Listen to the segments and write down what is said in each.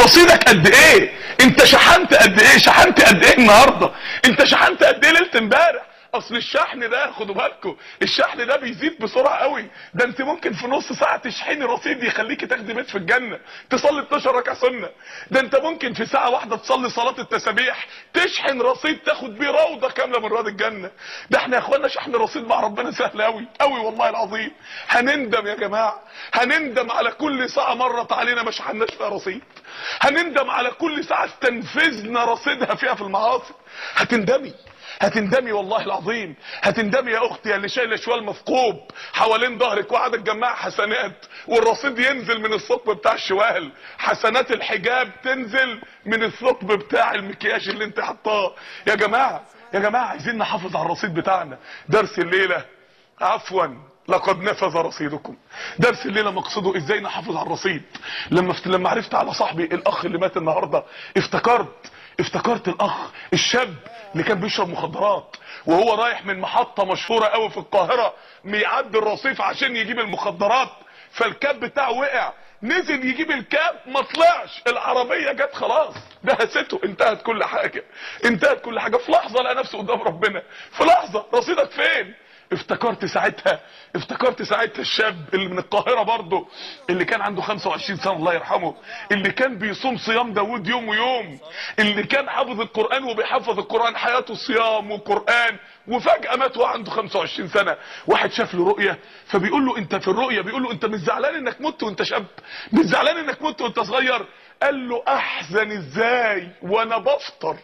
رصيدك قد ايه انت شحنت قد ايه شحنت قد ايه النهارده انت شحنت قد ايه ليله امبارح اصل الشحن ده خدوا بالكم الشحن ده بيزيد بسرعه قوي ده انت ممكن في نص ساعه تشحني رصيد يخليكي تاخدي بيت في الجنه تصلي 12 ركعه سنه ده انت ممكن في ساعه واحده تصلي صلاه التسابيح تشحن رصيد تاخد بيه روضه كامله من روض الجنه ده احنا يا اخوانا شحن رصيد مع ربنا سهل قوي قوي والله العظيم هنندم يا جماعه هنندم على كل ساعه مرت علينا ما شحناش فيها رصيد هنندم على كل ساعه استنفذنا رصيدها فيها في المعاصي هتندمي هتندمي والله العظيم هتندمي يا اختي اللي شايله شوال مثقوب حوالين ظهرك وقاعده تجمع حسنات والرصيد ينزل من الثقب بتاع الشوال حسنات الحجاب تنزل من الثقب بتاع المكياج اللي انت حطاه يا جماعه يا جماعه عايزين نحافظ على الرصيد بتاعنا درس الليله عفوا لقد نفذ رصيدكم درس الليله مقصده ازاي نحافظ على الرصيد لما فت... لما عرفت على صاحبي الاخ اللي مات النهارده افتكرت افتكرت الاخ الشاب اللي كان بيشرب مخدرات وهو رايح من محطه مشهوره قوي في القاهره بيعدي الرصيف عشان يجيب المخدرات فالكاب بتاعه وقع نزل يجيب الكاب ما طلعش العربيه جت خلاص دهسته انتهت كل حاجه انتهت كل حاجه في لحظه لقى نفسه قدام ربنا في لحظه رصيدك فين افتكرت ساعتها افتكرت ساعتها الشاب اللي من القاهرة برضه اللي كان عنده 25 سنة الله يرحمه اللي كان بيصوم صيام داود يوم ويوم اللي كان حافظ القرآن وبيحفظ القرآن حياته صيام وقرآن وفجأة مات وهو عنده 25 سنة واحد شاف له رؤية فبيقول له انت في الرؤية بيقول له انت مش زعلان انك مت وانت شاب مش زعلان انك مت وانت صغير قال له احزن ازاي وانا بفطر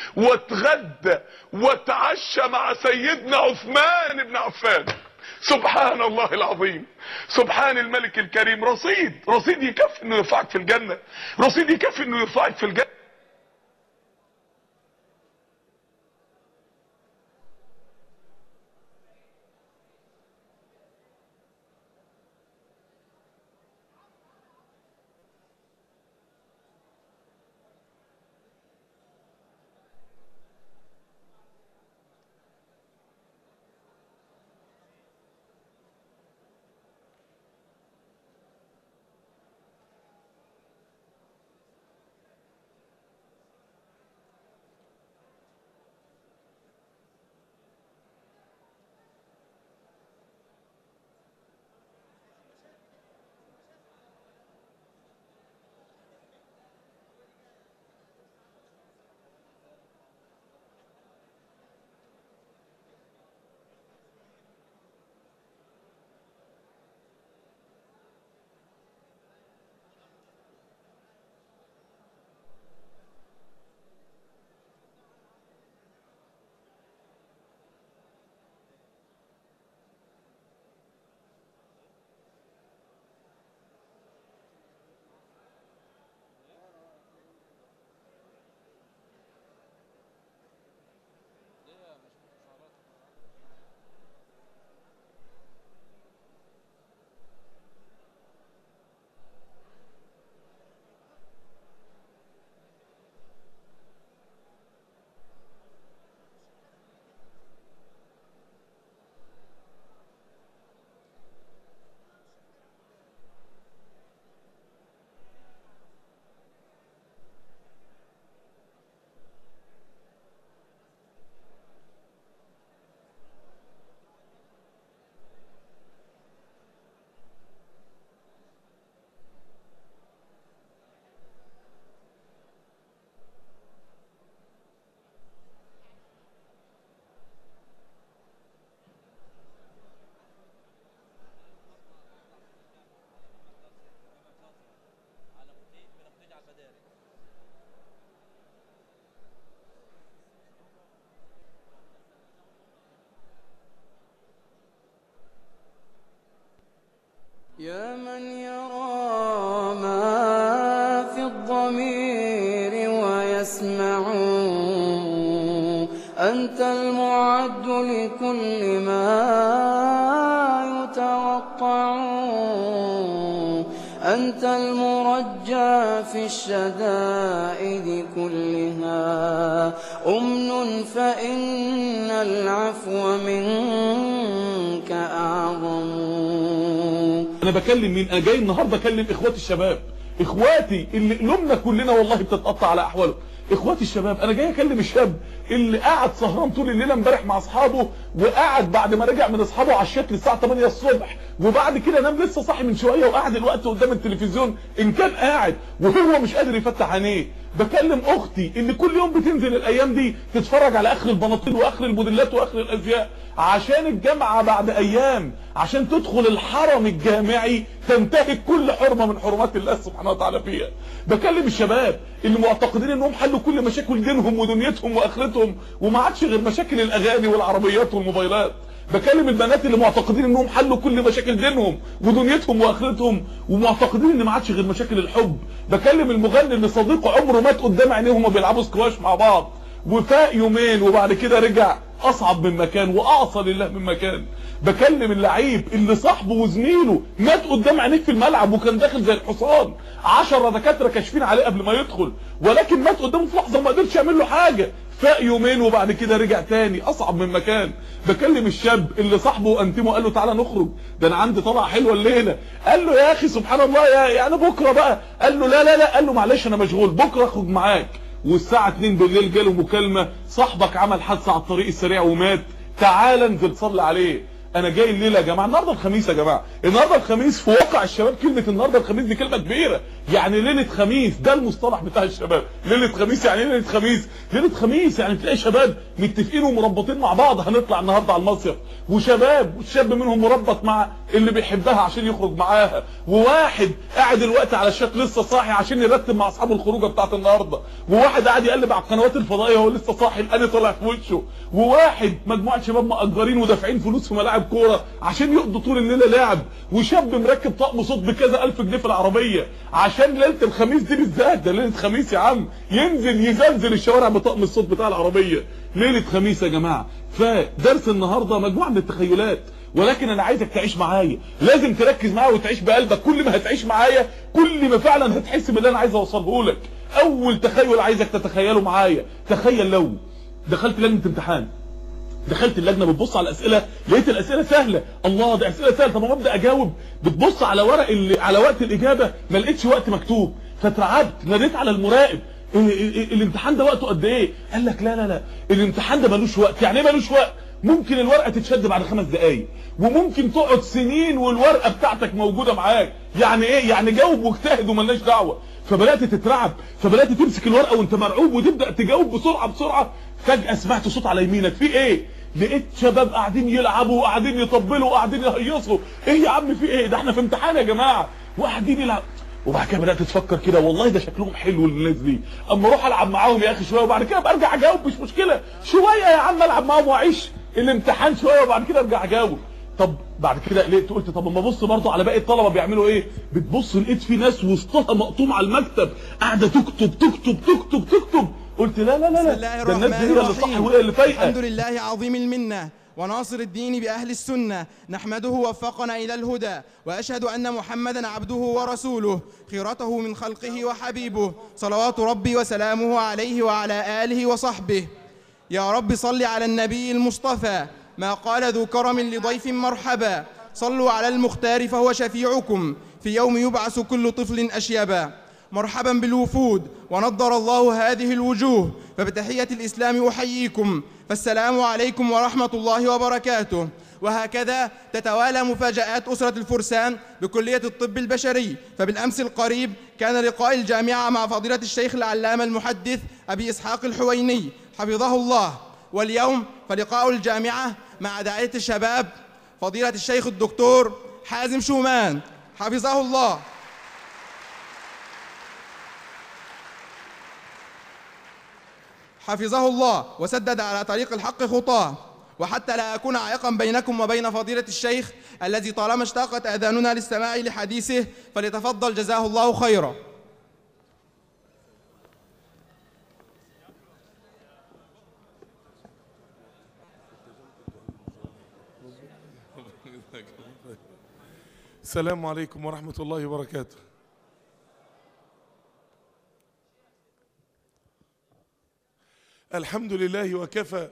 واتغدى واتعشى مع سيدنا عثمان بن عفان سبحان الله العظيم سبحان الملك الكريم رصيد رصيد يكفي انه يرفعك في الجنة رصيد يكفي انه يرفعك في الجنة يا من يرى ما في الضمير ويسمع أنت المعد لكل ما يتوقع أنت المرجى في الشدائد كلها أمن فإن العفو منك أعظم انا بكلم مين انا جاي النهارده اكلم اخواتي الشباب اخواتي اللي قلوبنا كلنا والله بتتقطع على احوالهم اخواتي الشباب انا جاي اكلم الشاب اللي قاعد سهران طول الليله امبارح مع اصحابه وقاعد بعد ما رجع من اصحابه على الشات للساعه 8 الصبح وبعد كده نام لسه صاحي من شويه وقاعد الوقت قدام التلفزيون ان كان قاعد وهو مش قادر يفتح عينيه بكلم اختي اللي كل يوم بتنزل الايام دي تتفرج على اخر البناطيل واخر الموديلات واخر الازياء عشان الجامعه بعد ايام عشان تدخل الحرم الجامعي تنتهك كل حرمه من حرمات الله سبحانه وتعالى فيها بكلم الشباب اللي معتقدين انهم حلوا كل مشاكل دينهم ودنيتهم واخرتهم وما عادش غير مشاكل الاغاني والعربيات والموبايلات بكلم البنات اللي معتقدين انهم حلوا كل مشاكل دينهم ودنيتهم واخرتهم ومعتقدين ان ما عادش غير مشاكل الحب بكلم المغني اللي صديقه عمره مات قدام عينيهم وما بيلعبوا سكواش مع بعض وفاق يومين وبعد كده رجع اصعب من مكان واعصى لله من مكان بكلم اللعيب اللي صاحبه وزميله مات قدام عينيك في الملعب وكان داخل زي الحصان 10 دكاتره كاشفين عليه قبل ما يدخل ولكن مات قدامه في لحظه ما قدرش يعمل له حاجه فاق يومين وبعد كده رجع تاني اصعب من مكان بكلم الشاب اللي صاحبه انتمه قال له تعالى نخرج ده انا عندي طلعه حلوه الليله قال له يا اخي سبحان الله يا يعني بكره بقى قال له لا لا لا قال له معلش انا مشغول بكره اخرج معاك والساعه 2 بالليل جاله مكالمه صاحبك عمل حادثه على الطريق السريع ومات تعالى انزل صلي عليه انا جاي الليله يا جماعه النهارده الخميس يا جماعه النهارده الخميس في واقع الشباب كلمه النهارده الخميس دي كلمه كبيره يعني ليله خميس ده المصطلح بتاع الشباب ليله خميس يعني ايه ليله خميس ليله خميس يعني تلاقي شباب متفقين ومربطين مع بعض هنطلع النهارده على المصيف وشباب والشاب منهم مربط مع اللي بيحبها عشان يخرج معاها وواحد قاعد الوقت على الشات لسه صاحي عشان يرتب مع اصحابه الخروجه بتاعت النهارده وواحد قاعد يقلب على القنوات الفضائيه وهو لسه صاحي الان طلع في وشه وواحد مجموعه شباب مأجرين ودافعين فلوس في ملاعب كوره عشان يقضوا طول الليله لعب وشاب مركب طقم صوت بكذا الف جنيه في العربيه عشان ليله الخميس دي بالذات ده ليله خميس يا عم ينزل يزلزل الشوارع بطقم الصوت بتاع العربيه ليله خميس يا جماعه فدرس النهارده مجموعه من التخيلات ولكن انا عايزك تعيش معايا لازم تركز معايا وتعيش بقلبك كل ما هتعيش معايا كل ما فعلا هتحس باللي انا عايز اوصله لك اول تخيل عايزك تتخيله معايا تخيل لو دخلت لجنه امتحان دخلت اللجنه بتبص على الاسئله لقيت الاسئله سهله الله ده اسئله سهله طب ما ابدا اجاوب بتبص على ورق اللي على وقت الاجابه ما لقيتش وقت مكتوب فترعبت ناديت على المراقب إيه إيه إيه الامتحان ده وقته قد ايه قال لك لا لا لا الامتحان ده ملوش وقت يعني ايه ملوش وقت ممكن الورقه تتشد بعد خمس دقايق وممكن تقعد سنين والورقه بتاعتك موجوده معاك يعني ايه يعني جاوب واجتهد وملناش دعوه فبدات تترعب فبدات تمسك الورقه وانت مرعوب وتبدا تجاوب بسرعه بسرعه فجاه سمعت صوت على يمينك في ايه لقيت شباب قاعدين يلعبوا وقاعدين يطبلوا وقاعدين يهيصوا ايه يا عم في ايه ده احنا في امتحان يا جماعه وقاعدين يلعبوا وبعد كده بدات تفكر كده والله ده شكلهم حلو الناس دي اما اروح العب معاهم يا اخي شويه وبعد كده برجع اجاوب مش مشكله شويه يا عم العب معاهم واعيش الامتحان شويه وبعد كده ارجع اجاوب طب بعد كده قلقت قلت طب اما ابص برضه على باقي الطلبه بيعملوا ايه بتبص لقيت في ناس وسطها مقطوم على المكتب قاعده تكتب تكتب تكتب تكتب قلت لا لا لا بسم لا الله ده الناس دي الرحمن هي اللي صح الرحيم وهي اللي الحمد فايقه لله عظيم المنة وناصر الدين بأهل السنة نحمده وفقنا إلى الهدى وأشهد أن محمدا عبده ورسوله خيرته من خلقه وحبيبه صلوات ربي وسلامه عليه وعلى آله وصحبه يا رب صل على النبي المصطفى ما قال ذو كرم لضيف مرحبا صلوا على المختار فهو شفيعكم في يوم يبعث كل طفل أشيبا مرحبا بالوفود ونضر الله هذه الوجوه فبتحية الإسلام أحييكم فالسلام عليكم ورحمة الله وبركاته وهكذا تتوالى مفاجآت أسرة الفرسان بكلية الطب البشري فبالأمس القريب كان لقاء الجامعة مع فضيلة الشيخ العلامة المحدث أبي إسحاق الحويني حفظه الله واليوم فلقاء الجامعة مع داعية الشباب فضيلة الشيخ الدكتور حازم شومان حفظه الله حفظه الله وسدد على طريق الحق خطاه وحتى لا أكون عائقا بينكم وبين فضيلة الشيخ الذي طالما اشتاقت آذاننا للسماع لحديثه فليتفضل جزاه الله خيرا السلام عليكم ورحمة الله وبركاته الحمد لله وكفى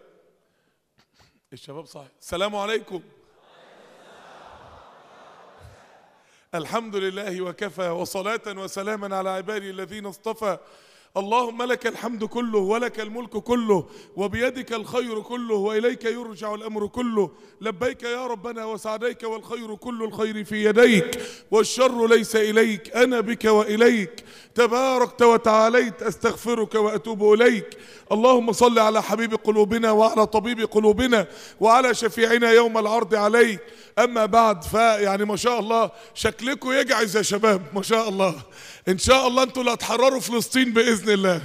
الشباب صحيح السلام عليكم الحمد لله وكفى وصلاة وسلاما على عبادي الذين اصطفى اللهم لك الحمد كله ولك الملك كله وبيدك الخير كله وإليك يرجع الأمر كله لبيك يا ربنا وسعديك والخير كل الخير في يديك والشر ليس إليك أنا بك وإليك تباركت وتعاليت أستغفرك وأتوب إليك اللهم صل على حبيب قلوبنا وعلى طبيب قلوبنا وعلى شفيعنا يوم العرض عليك أما بعد فيعني ما شاء الله شكلكم يجعز يا شباب ما شاء الله إن شاء الله أنتوا اللي هتحرروا فلسطين بإذن الله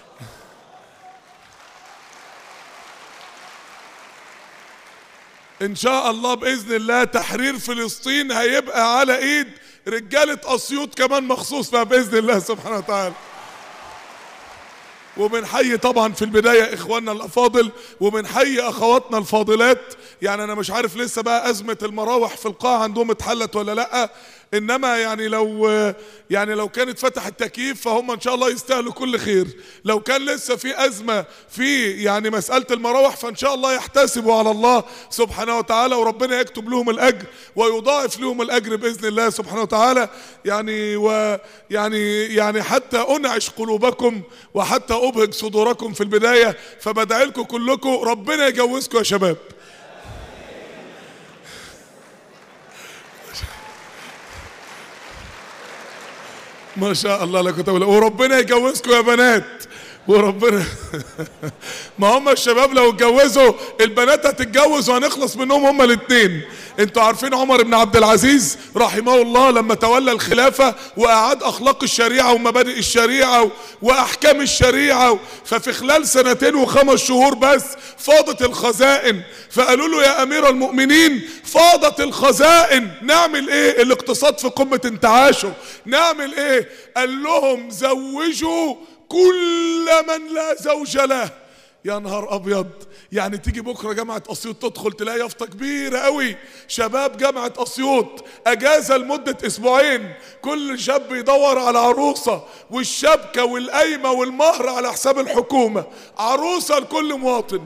ان شاء الله باذن الله تحرير فلسطين هيبقى على ايد رجاله اسيوط كمان مخصوص بقى باذن الله سبحانه وتعالى وبنحيي طبعا في البدايه اخواننا الافاضل وبنحيي اخواتنا الفاضلات يعني انا مش عارف لسه بقى ازمه المراوح في القاعه عندهم اتحلت ولا لا انما يعني لو يعني لو كانت فتح التكييف فهم ان شاء الله يستاهلوا كل خير لو كان لسه في ازمه في يعني مساله المراوح فان شاء الله يحتسبوا على الله سبحانه وتعالى وربنا يكتب لهم الاجر ويضاعف لهم الاجر باذن الله سبحانه وتعالى يعني ويعني يعني حتى انعش قلوبكم وحتى ابهج صدوركم في البدايه فبدعي لكم كلكم ربنا يجوزكم يا شباب ما شاء الله لك وتولى وربنا يجوزكم يا بنات وربنا ما هم الشباب لو اتجوزوا البنات هتتجوز وهنخلص منهم هم الاثنين انتوا عارفين عمر بن عبد العزيز رحمه الله لما تولى الخلافة واعاد اخلاق الشريعة ومبادئ الشريعة واحكام الشريعة ففي خلال سنتين وخمس شهور بس فاضت الخزائن فقالوا له يا امير المؤمنين فاضت الخزائن نعمل ايه الاقتصاد في قمة انتعاشه نعمل ايه قال لهم زوجوا كل من لا زوج له يا نهار ابيض يعني تيجي بكره جامعه اسيوط تدخل تلاقي يافطه كبيره قوي شباب جامعه اسيوط اجازه لمده اسبوعين كل شاب يدور على عروسه والشبكه والقايمه والمهر على حساب الحكومه عروسه لكل مواطن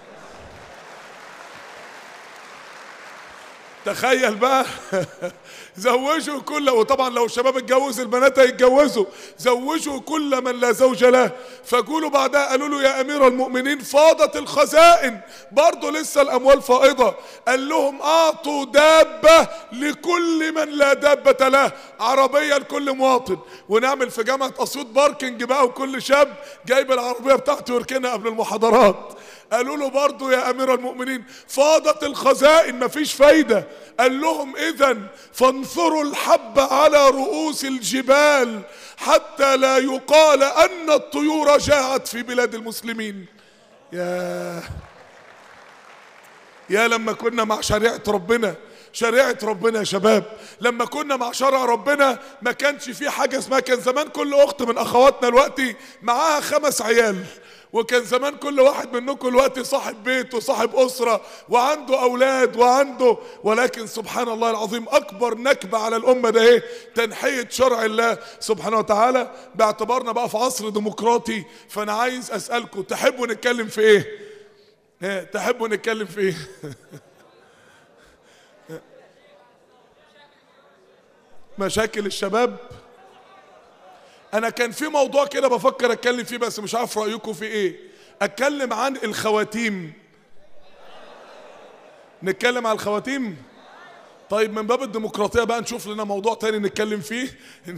تخيل بقى زوجوا كل وطبعا لو الشباب اتجوز البنات هيتجوزوا زوجوا كل من لا زوج له فقولوا بعدها قالوا له يا امير المؤمنين فاضت الخزائن برضه لسه الاموال فائضه قال لهم اعطوا دابه لكل من لا دابه له عربيه لكل مواطن ونعمل في جامعه اسيوط باركنج بقى وكل شاب جايب العربيه بتاعته يركنها قبل المحاضرات قالوا له برضه يا امير المؤمنين فاضت الخزائن مفيش فايده قال لهم اذا فانثروا الحب على رؤوس الجبال حتى لا يقال ان الطيور جاعت في بلاد المسلمين يا يا لما كنا مع شريعه ربنا شريعة ربنا يا شباب لما كنا مع شرع ربنا ما كانش في حاجة اسمها كان زمان كل أخت من أخواتنا دلوقتي معاها خمس عيال وكان زمان كل واحد منكم دلوقتي صاحب بيت وصاحب أسرة وعنده أولاد وعنده ولكن سبحان الله العظيم أكبر نكبة على الأمة ده إيه تنحية شرع الله سبحانه وتعالى باعتبارنا بقى في عصر ديمقراطي فأنا عايز أسألكم تحبوا نتكلم في إيه؟ إيه تحبوا نتكلم في إيه؟ مشاكل الشباب انا كان في موضوع كده بفكر اتكلم فيه بس مش عارف رايكم في ايه اتكلم عن الخواتيم نتكلم عن الخواتيم طيب من باب الديمقراطيه بقى نشوف لنا موضوع تاني نتكلم فيه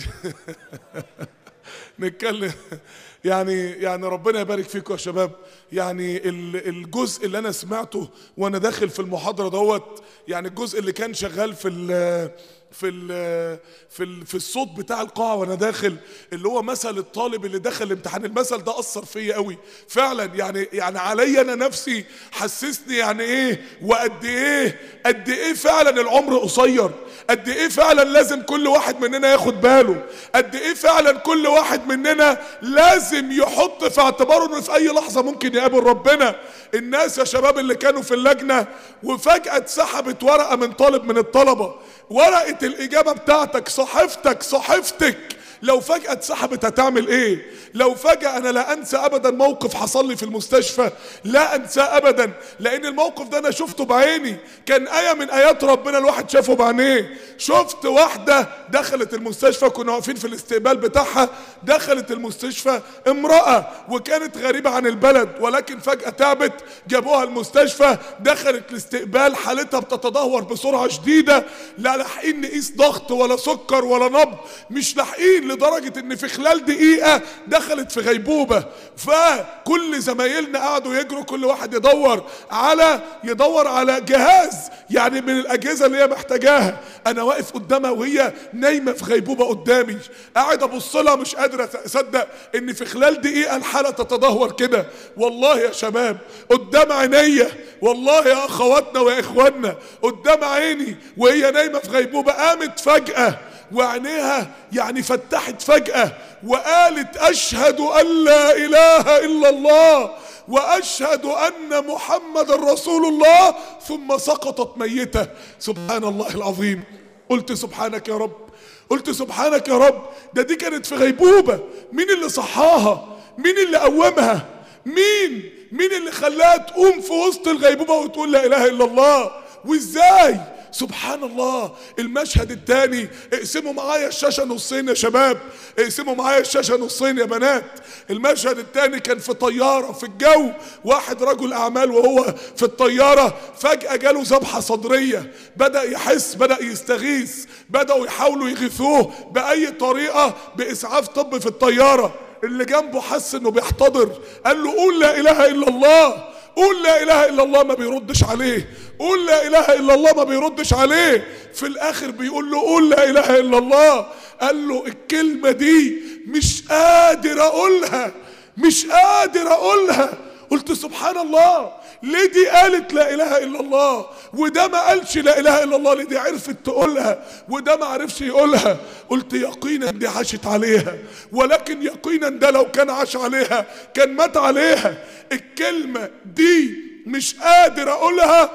نتكلم يعني يعني ربنا يبارك فيكم يا شباب يعني الجزء اللي انا سمعته وانا داخل في المحاضره دوت يعني الجزء اللي كان شغال في ال في ال في ال في الصوت بتاع القاعه وانا داخل اللي هو مثل الطالب اللي دخل الامتحان المثل ده اثر فيا قوي فعلا يعني يعني عليا انا نفسي حسسني يعني ايه وقد ايه قد ايه فعلا العمر قصير قد ايه فعلا لازم كل واحد مننا ياخد باله قد ايه فعلا كل واحد مننا لازم يحط في اعتباره انه في اي لحظه ممكن يقابل ربنا الناس يا شباب اللي كانوا في اللجنه وفجاه اتسحبت ورقه من طالب من الطلبه ورقه الاجابه بتاعتك صحيفتك صحيفتك لو فجأة اتسحبت هتعمل ايه لو فجأة انا لا انسى ابدا موقف حصل لي في المستشفى لا انساه ابدا لان الموقف ده انا شفته بعيني كان آية من ايات ربنا الواحد شافه بعينيه شفت واحدة دخلت المستشفى كنا واقفين في الاستقبال بتاعها دخلت المستشفى امرأة وكانت غريبة عن البلد ولكن فجأة تعبت جابوها المستشفى دخلت الاستقبال حالتها بتتدهور بسرعة شديدة لا لاحقين نقيس ضغط ولا سكر ولا نبض مش لاحقين لدرجة ان في خلال دقيقة دخلت في غيبوبة فكل زمايلنا قعدوا يجروا كل واحد يدور على يدور على جهاز يعني من الاجهزة اللي هي محتاجاها انا واقف قدامها وهي نايمة في غيبوبة قدامي قاعد ابص لها مش قادر اصدق ان في خلال دقيقة الحالة تتدهور كده والله يا شباب قدام عينيا والله يا اخواتنا واخواننا قدام عيني وهي نايمة في غيبوبة قامت فجأة وعينيها يعني فتحت فجأة وقالت أشهد أن لا إله إلا الله وأشهد أن محمد رسول الله ثم سقطت ميتة سبحان الله العظيم قلت سبحانك يا رب قلت سبحانك يا رب ده دي كانت في غيبوبة مين اللي صحاها مين اللي قومها مين مين اللي خلاها تقوم في وسط الغيبوبة وتقول لا إله إلا الله وإزاي سبحان الله المشهد الثاني اقسموا معايا الشاشة نصين يا شباب اقسموا معايا الشاشة نصين يا بنات المشهد الثاني كان في طيارة في الجو واحد رجل اعمال وهو في الطيارة فجأة جاله ذبحة صدرية بدأ يحس بدأ يستغيث بدأوا يحاولوا يغيثوه بأي طريقة بإسعاف طب في الطيارة اللي جنبه حس انه بيحتضر قال له قول لا اله الا الله قول لا اله الا الله ما بيردش عليه قول لا اله الا الله ما بيردش عليه في الاخر بيقول له قول لا اله الا الله قال له الكلمة دي مش قادر اقولها مش قادر اقولها قلت سبحان الله ليه دي قالت لا اله الا الله وده ما قالش لا اله الا الله ليه دي عرفت تقولها وده ما عرفش يقولها قلت يقينا دي عاشت عليها ولكن يقينا ده لو كان عاش عليها كان مات عليها الكلمة دي مش قادر اقولها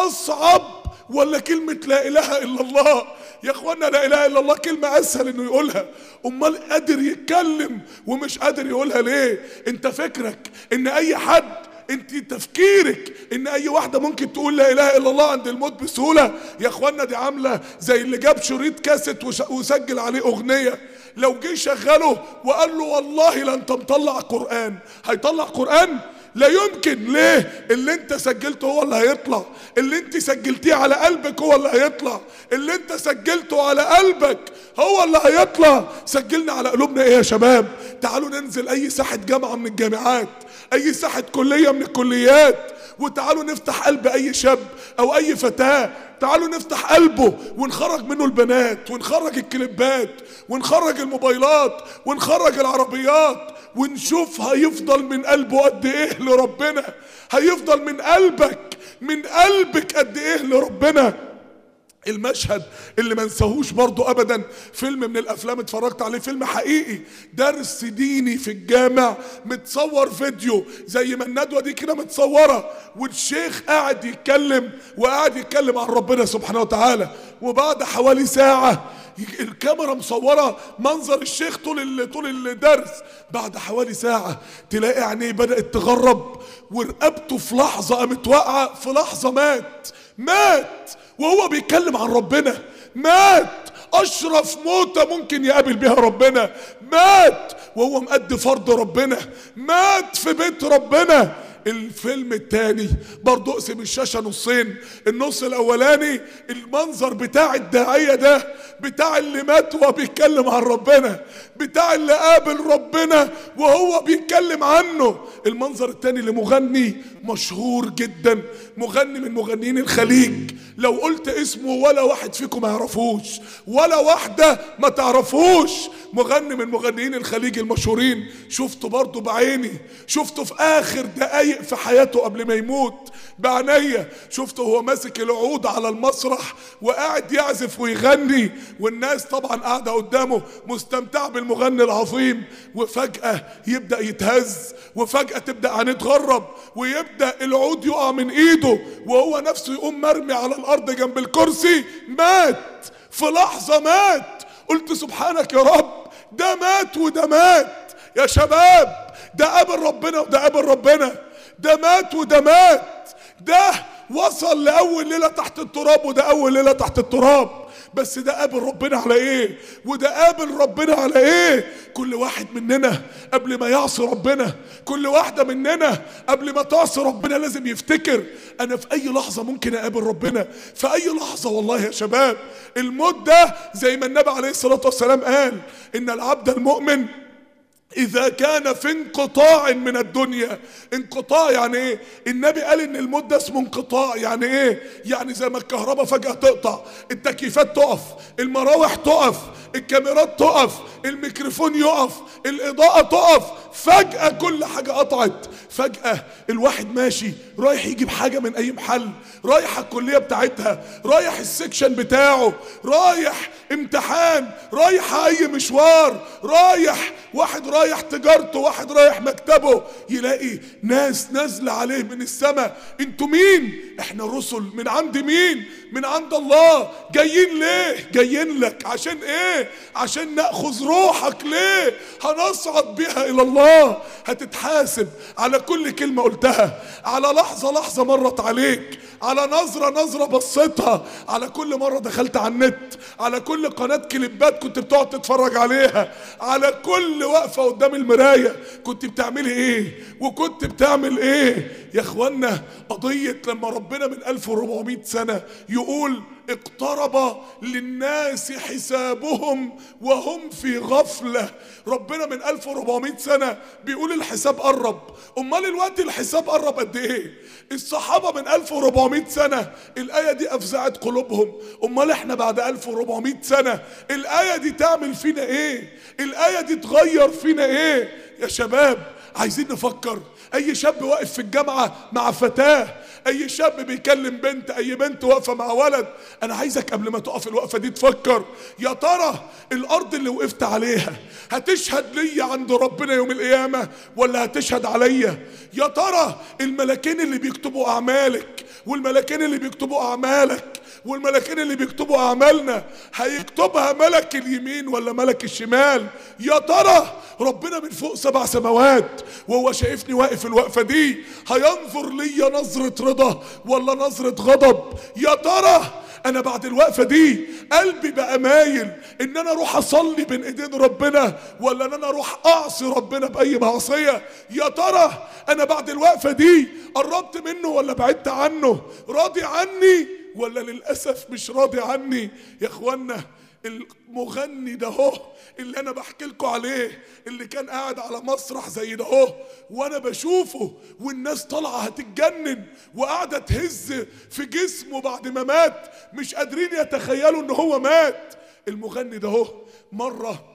اصعب ولا كلمة لا اله الا الله يا اخوانا لا اله الا الله كلمة اسهل انه يقولها امال قادر يتكلم ومش قادر يقولها ليه انت فكرك ان اي حد انت تفكيرك ان اي واحده ممكن تقول لا اله الا الله عند الموت بسهوله يا اخوانا دي عامله زي اللي جاب شريط كاسيت وش- وسجل عليه اغنيه لو جه شغله وقال له والله لا انت مطلع قران هيطلع قران لا يمكن ليه اللي انت سجلته هو اللي هيطلع اللي انت سجلتيه على قلبك هو اللي هيطلع اللي انت سجلته على قلبك هو اللي هيطلع سجلنا على قلوبنا ايه يا شباب تعالوا ننزل اي ساحة جامعة من الجامعات اي ساحة كلية من الكليات وتعالوا نفتح قلب اي شاب او اي فتاة تعالوا نفتح قلبه ونخرج منه البنات ونخرج الكليبات ونخرج الموبايلات ونخرج العربيات ونشوف هيفضل من قلبه قد ايه لربنا هيفضل من قلبك من قلبك قد ايه لربنا المشهد اللي ما نساهوش برضو ابدا فيلم من الافلام اتفرجت عليه فيلم حقيقي درس ديني في الجامع متصور فيديو زي ما الندوه دي كده متصوره والشيخ قاعد يتكلم وقاعد يتكلم عن ربنا سبحانه وتعالى وبعد حوالي ساعه يج- الكاميرا مصوره منظر الشيخ طول ال- طول الدرس بعد حوالي ساعه تلاقي عينيه بدات تغرب ورقبته في لحظه قامت واقعه في لحظه مات مات وهو بيتكلم عن ربنا مات اشرف موتة ممكن يقابل بيها ربنا مات وهو مأدي فرض ربنا مات في بيت ربنا الفيلم التاني برضه اقسم الشاشة نصين النص الاولاني المنظر بتاع الداعية ده بتاع اللي مات وهو بيتكلم عن ربنا بتاع اللي قابل ربنا وهو بيتكلم عنه المنظر التاني لمغني مشهور جدا مغني من مغنيين الخليج لو قلت اسمه ولا واحد فيكم ما يعرفوش ولا واحدة ما تعرفوش مغني من مغنيين الخليج المشهورين شفته برضه بعيني شفته في اخر دقايق في حياته قبل ما يموت بعينيا شفته هو ماسك العود على المسرح وقاعد يعزف ويغني والناس طبعا قاعدة قدامه مستمتعة بالمغني العظيم وفجأة يبدأ يتهز وفجأة تبدأ عينيه تغرب ويبدأ العود يقع من ايده وهو نفسه يقوم مرمي على الارض جنب الكرسي مات في لحظة مات قلت سبحانك يا رب ده مات وده مات يا شباب ده قابل ربنا وده قابل ربنا ده مات وده مات ده وصل لأول ليلة تحت التراب وده أول ليلة تحت التراب بس ده قابل ربنا على ايه وده قابل ربنا على ايه كل واحد مننا قبل ما يعصي ربنا كل واحدة مننا قبل ما تعصي ربنا لازم يفتكر انا في اي لحظة ممكن اقابل ربنا في اي لحظة والله يا شباب الموت ده زي ما النبي عليه الصلاة والسلام قال ان العبد المؤمن إذا كان في انقطاع من الدنيا انقطاع يعني إيه؟ النبي قال إن الموت ده اسمه انقطاع يعني إيه؟ يعني زي ما الكهرباء فجأة تقطع التكييفات تقف المراوح تقف الكاميرات تقف الميكروفون يقف الإضاءة تقف فجأة كل حاجة قطعت فجأة الواحد ماشي رايح يجيب حاجة من أي محل رايح الكلية بتاعتها رايح السكشن بتاعه رايح امتحان رايح أي مشوار رايح واحد رايح تجارته واحد رايح مكتبه يلاقي ناس نازلة عليه من السماء انتوا مين احنا رسل من عند مين من عند الله جايين ليه جايين لك عشان ايه عشان ناخذ روحك ليه هنصعد بها الى الله هتتحاسب على كل كلمة قلتها على لحظة لحظة مرت عليك على نظرة نظرة بصيتها على كل مرة دخلت على النت على كل قناة كليبات كنت بتقعد تتفرج عليها على كل وقفة قدام المراية كنت بتعملي ايه وكنت بتعمل ايه يا اخوانا قضية لما ربنا من 1400 سنة يقول اقترب للناس حسابهم وهم في غفلة ربنا من 1400 سنة بيقول الحساب قرب امال الوقت الحساب قرب قد ايه الصحابة من 1400 سنة الآية دي أفزعت قلوبهم امال احنا بعد 1400 سنة الآية دي تعمل فينا ايه الآية دي تغير فينا ايه يا شباب عايزين نفكر اي شاب واقف في الجامعة مع فتاة اي شاب بيكلم بنت اي بنت واقفة مع ولد انا عايزك قبل ما تقف الوقفة دي تفكر يا ترى الارض اللي وقفت عليها هتشهد ليا عند ربنا يوم القيامة ولا هتشهد عليا يا ترى الملكين اللي بيكتبوا اعمالك والملكين اللي بيكتبوا اعمالك والملكين اللي بيكتبوا اعمالنا هيكتبها ملك اليمين ولا ملك الشمال يا ترى ربنا من فوق سبع سماوات وهو شايفني واقف الوقفه دي هينظر ليا نظره رضا ولا نظره غضب يا ترى انا بعد الوقفه دي قلبي بقى مايل ان انا اروح اصلي بين ايدين ربنا ولا ان انا اروح اعصي ربنا باي معصيه يا ترى انا بعد الوقفه دي قربت منه ولا بعدت عنه راضي عني ولا للاسف مش راضي عني يا اخوانا المغني ده هو اللي انا بحكي لكم عليه اللي كان قاعد على مسرح زي ده هو وانا بشوفه والناس طالعه هتتجنن وقاعده تهز في جسمه بعد ما مات مش قادرين يتخيلوا ان هو مات المغني ده هو مره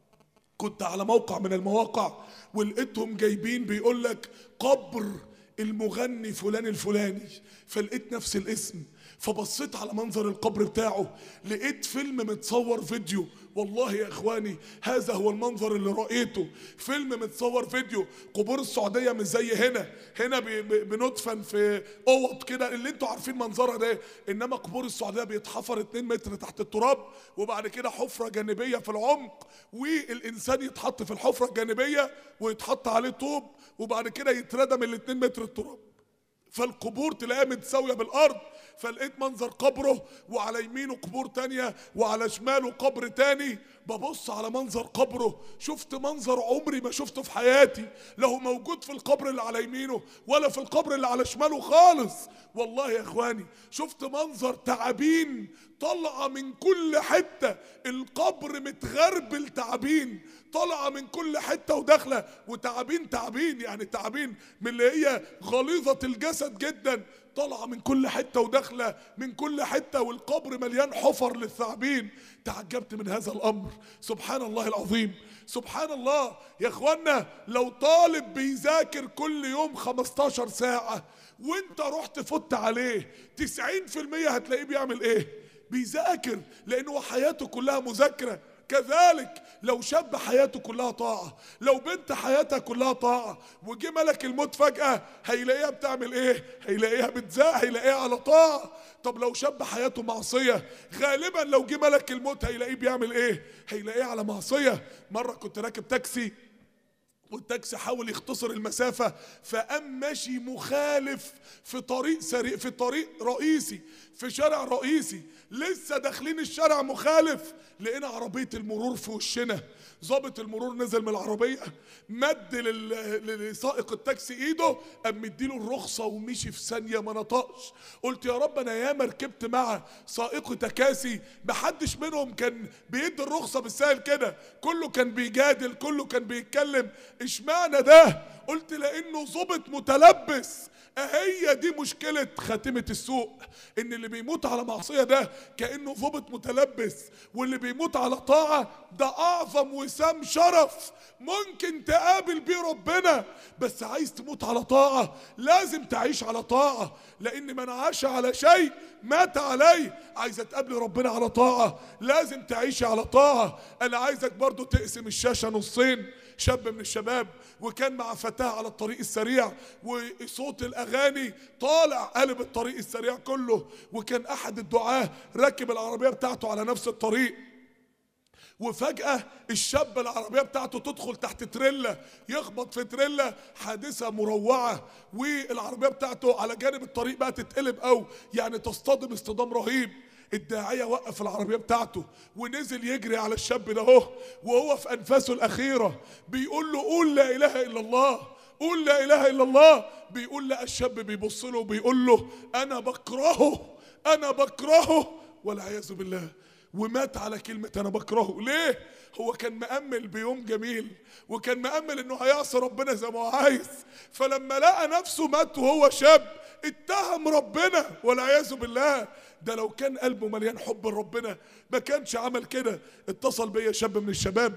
كنت على موقع من المواقع ولقيتهم جايبين بيقول لك قبر المغني فلان الفلاني فلقيت نفس الاسم فبصيت على منظر القبر بتاعه لقيت فيلم متصور فيديو والله يا اخواني هذا هو المنظر اللي رأيته فيلم متصور فيديو قبور السعودية مش زي هنا هنا بي- بي- بندفن في اوض كده اللي انتوا عارفين منظرها ده انما قبور السعودية بيتحفر 2 متر تحت التراب وبعد كده حفرة جانبية في العمق والانسان يتحط في الحفرة الجانبية ويتحط عليه طوب وبعد كده يتردم ال 2 متر التراب فالقبور تلاقيها متساوية بالأرض فلقيت منظر قبره وعلى يمينه قبور تانية وعلى شماله قبر تاني ببص على منظر قبره شفت منظر عمري ما شفته في حياتي لا هو موجود في القبر اللي على يمينه ولا في القبر اللي على شماله خالص والله يا اخواني شفت منظر تعابين طالعة من كل حتة القبر متغربل تعابين طالعة من كل حتة وداخلة وتعابين تعابين يعني تعابين من اللي هي غليظة الجسد جدا طالعة من كل حتة وداخلة من كل حتة والقبر مليان حفر للثعابين تعجبت من هذا الأمر سبحان الله العظيم سبحان الله يا اخوانا لو طالب بيذاكر كل يوم 15 ساعة وانت رحت فت عليه 90% هتلاقيه بيعمل ايه بيذاكر لانه حياته كلها مذاكره كذلك لو شاب حياته كلها طاعة لو بنت حياتها كلها طاعة وجه ملك الموت فجأة هيلاقيها بتعمل ايه هيلاقيها بتزاق هيلاقيها على طاعة طب لو شاب حياته معصية غالبا لو جه ملك الموت هيلاقيه بيعمل ايه هيلاقيه على معصية مرة كنت راكب تاكسي والتاكسي حاول يختصر المسافة فقام ماشي مخالف في طريق سريع في طريق رئيسي في شارع رئيسي لسه داخلين الشارع مخالف لقينا عربية المرور في وشنا ظابط المرور نزل من العربية مد لل- لسائق التاكسي ايده قام مديله الرخصة ومشي في ثانية ما نطقش قلت يا رب انا ياما ركبت مع سائق تكاسي محدش منهم كان بيدي الرخصة بالسهل كده كله كان بيجادل كله كان بيتكلم اشمعنى ده قلت لانه ظابط متلبس هي دي مشكلة خاتمة السوق ان اللي بيموت على معصية ده كأنه ظابط متلبس واللي بيموت على طاعة ده اعظم وسام شرف ممكن تقابل بيه ربنا بس عايز تموت على طاعة لازم تعيش على طاعة لان من عاش على شيء مات عليه عايزة تقابل ربنا على طاعة لازم تعيش على طاعة انا عايزك برضو تقسم الشاشة نصين شاب من الشباب وكان مع فتاة على الطريق السريع وصوت الأغاني طالع قلب الطريق السريع كله وكان أحد الدعاة راكب العربية بتاعته على نفس الطريق وفجأة الشاب العربية بتاعته تدخل تحت تريلا يخبط في تريلا حادثة مروعة والعربية بتاعته على جانب الطريق بقى تتقلب أو يعني تصطدم اصطدام رهيب الداعية وقف العربية بتاعته ونزل يجري على الشاب ده اهو وهو في أنفاسه الأخيرة بيقول له قول لا إله إلا الله قول لا إله إلا الله بيقول لا الشاب بيبص له وبيقول له أنا بكرهه أنا بكرهه والعياذ بالله ومات على كلمة أنا بكرهه ليه؟ هو كان مأمل بيوم جميل وكان مأمل إنه هيعصي ربنا زي ما هو عايز فلما لقى نفسه مات وهو شاب اتهم ربنا والعياذ بالله ده لو كان قلبه مليان حب لربنا ما كانش عمل كده اتصل بيا شاب من الشباب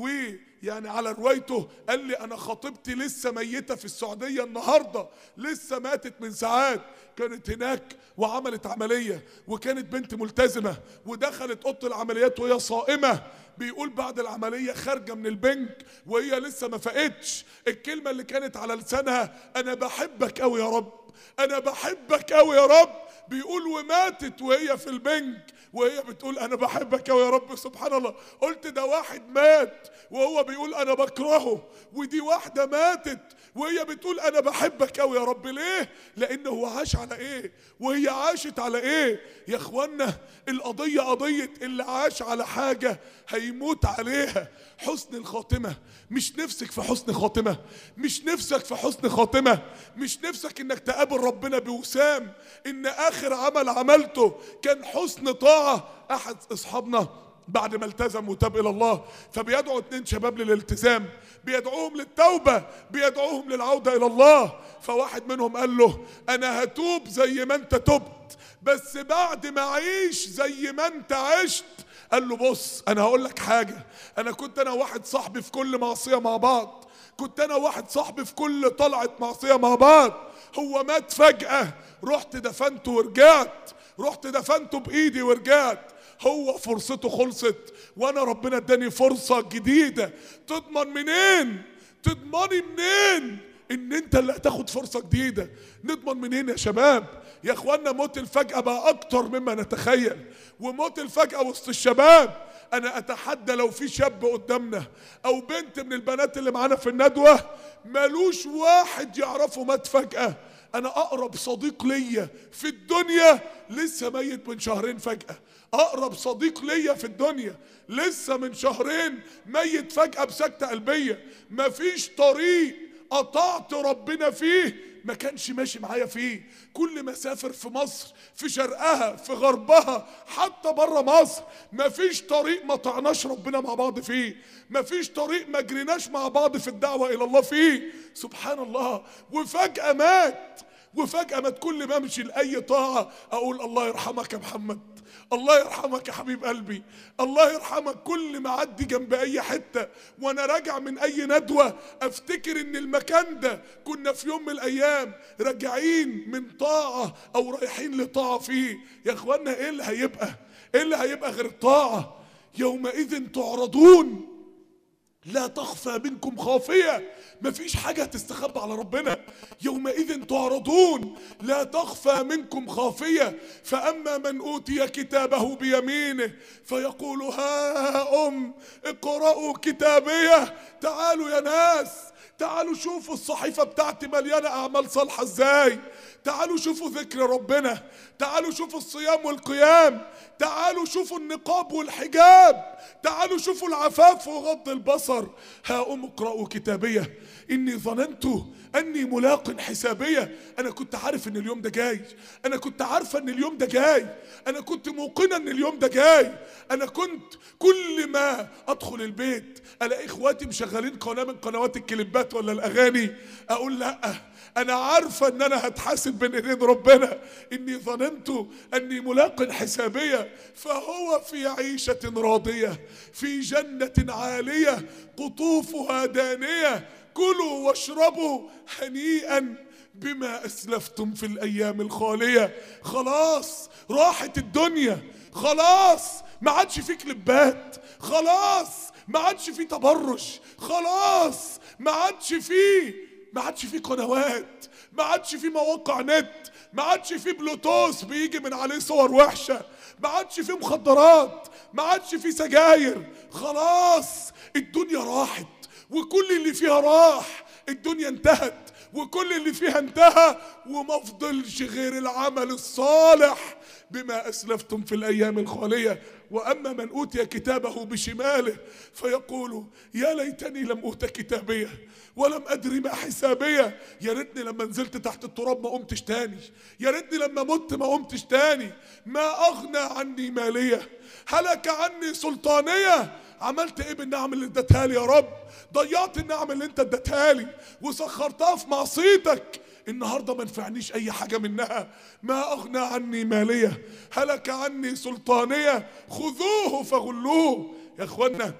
ويعني على روايته قال لي انا خطيبتي لسه ميته في السعوديه النهارده لسه ماتت من ساعات كانت هناك وعملت عمليه وكانت بنت ملتزمه ودخلت اوضه العمليات وهي صائمه بيقول بعد العمليه خارجه من البنك وهي لسه ما فاقتش الكلمه اللي كانت على لسانها انا بحبك قوي يا رب انا بحبك قوي يا رب بيقول وماتت وهي في البنك وهي بتقول انا بحبك قوي يا رب سبحان الله قلت ده واحد مات وهو بيقول انا بكرهه ودي واحده ماتت وهي بتقول انا بحبك قوي يا رب ليه لانه هو عاش على ايه وهي عاشت على ايه يا اخوانا القضيه قضيه اللي عاش على حاجه هيموت عليها حسن الخاتمه مش نفسك في حسن خاتمه مش نفسك في حسن خاتمه مش نفسك انك تقابل ربنا بوسام ان اخر عمل عملته كان حسن طاعه احد اصحابنا بعد ما التزم وتاب الى الله فبيدعو اتنين شباب للالتزام بيدعوهم للتوبه بيدعوهم للعوده الى الله فواحد منهم قال له انا هتوب زي ما انت تبت بس بعد ما اعيش زي ما انت عشت قال له بص انا هقول لك حاجه انا كنت انا واحد صاحبي في كل معصيه مع بعض كنت انا واحد صاحبي في كل طلعه معصيه مع بعض هو مات فجاه رحت دفنته ورجعت رحت دفنته بايدي ورجعت هو فرصته خلصت وانا ربنا اداني فرصه جديده تضمن منين تضمني منين ان انت اللي هتاخد فرصه جديده نضمن منين يا شباب يا اخوانا موت الفجأة بقى اكتر مما نتخيل وموت الفجأة وسط الشباب انا اتحدى لو في شاب قدامنا او بنت من البنات اللي معانا في الندوة ملوش واحد يعرفه مات فجأة انا اقرب صديق ليا في الدنيا لسه ميت من شهرين فجأة اقرب صديق ليا في الدنيا لسه من شهرين ميت فجأة بسكتة قلبية مفيش طريق قطعت ربنا فيه ما كانش ماشي معايا فيه كل ما سافر في مصر في شرقها في غربها حتى بره مصر مفيش طريق ما طعناش ربنا مع بعض فيه مفيش طريق ما جريناش مع بعض في الدعوة إلى الله فيه سبحان الله وفجأة مات وفجأة مات كل ما امشي لأي طاعة أقول الله يرحمك يا محمد الله يرحمك يا حبيب قلبي الله يرحمك كل ما اعدي جنب اي حته وانا راجع من اي ندوه افتكر ان المكان ده كنا في يوم من الايام راجعين من طاعه او رايحين لطاعه فيه يا اخوانا ايه اللي هيبقى ايه اللي هيبقى غير الطاعه يومئذ تعرضون لا تخفى منكم خافية مفيش حاجة هتستخبى على ربنا يومئذ تعرضون لا تخفى منكم خافية فأما من أوتي كتابه بيمينه فيقول ها أم اقرأوا كتابيه تعالوا يا ناس تعالوا شوفوا الصحيفة بتاعتي مليانة أعمال صالحة ازاي تعالوا شوفوا ذكر ربنا تعالوا شوفوا الصيام والقيام تعالوا شوفوا النقاب والحجاب تعالوا شوفوا العفاف وغض البصر ها أم اقرأوا كتابية إني ظننت أني ملاق حسابية أنا كنت عارف إن اليوم ده جاي أنا كنت عارفة إن اليوم ده جاي أنا كنت موقنة إن اليوم ده جاي أنا كنت كل ما أدخل البيت ألاقي إخواتي مشغلين قناة من قنوات الكليبات ولا الأغاني أقول لأ انا عارفه ان انا هتحاسب بين ايدين ربنا اني ظننت اني ملاق حسابيه فهو في عيشه راضيه في جنه عاليه قطوفها دانيه كلوا واشربوا هنيئا بما اسلفتم في الايام الخاليه خلاص راحت الدنيا خلاص ما عادش في كليبات خلاص ما عادش في تبرج خلاص ما عادش فيه ما عادش في قنوات ما عادش في مواقع نت ما عادش في بلوتوث بيجي من عليه صور وحشة ما عادش في مخدرات ما عادش في سجاير خلاص الدنيا راحت وكل اللي فيها راح الدنيا انتهت وكل اللي فيها انتهى وما فضلش غير العمل الصالح بما اسلفتم في الايام الخاليه واما من اوتي كتابه بشماله فيقول يا ليتني لم اوت كتابيه ولم ادري ما حسابيه يا ريتني لما نزلت تحت التراب ما قمتش تاني يا ريتني لما مت ما قمتش تاني ما اغنى عني ماليه هلك عني سلطانيه عملت ايه بالنعم اللي اديتها لي يا رب ضيعت النعم اللي انت اديتها لي وسخرتها في معصيتك النهارده ما نفعنيش اي حاجه منها ما اغنى عني ماليه هلك عني سلطانيه خذوه فغلوه يا اخوانا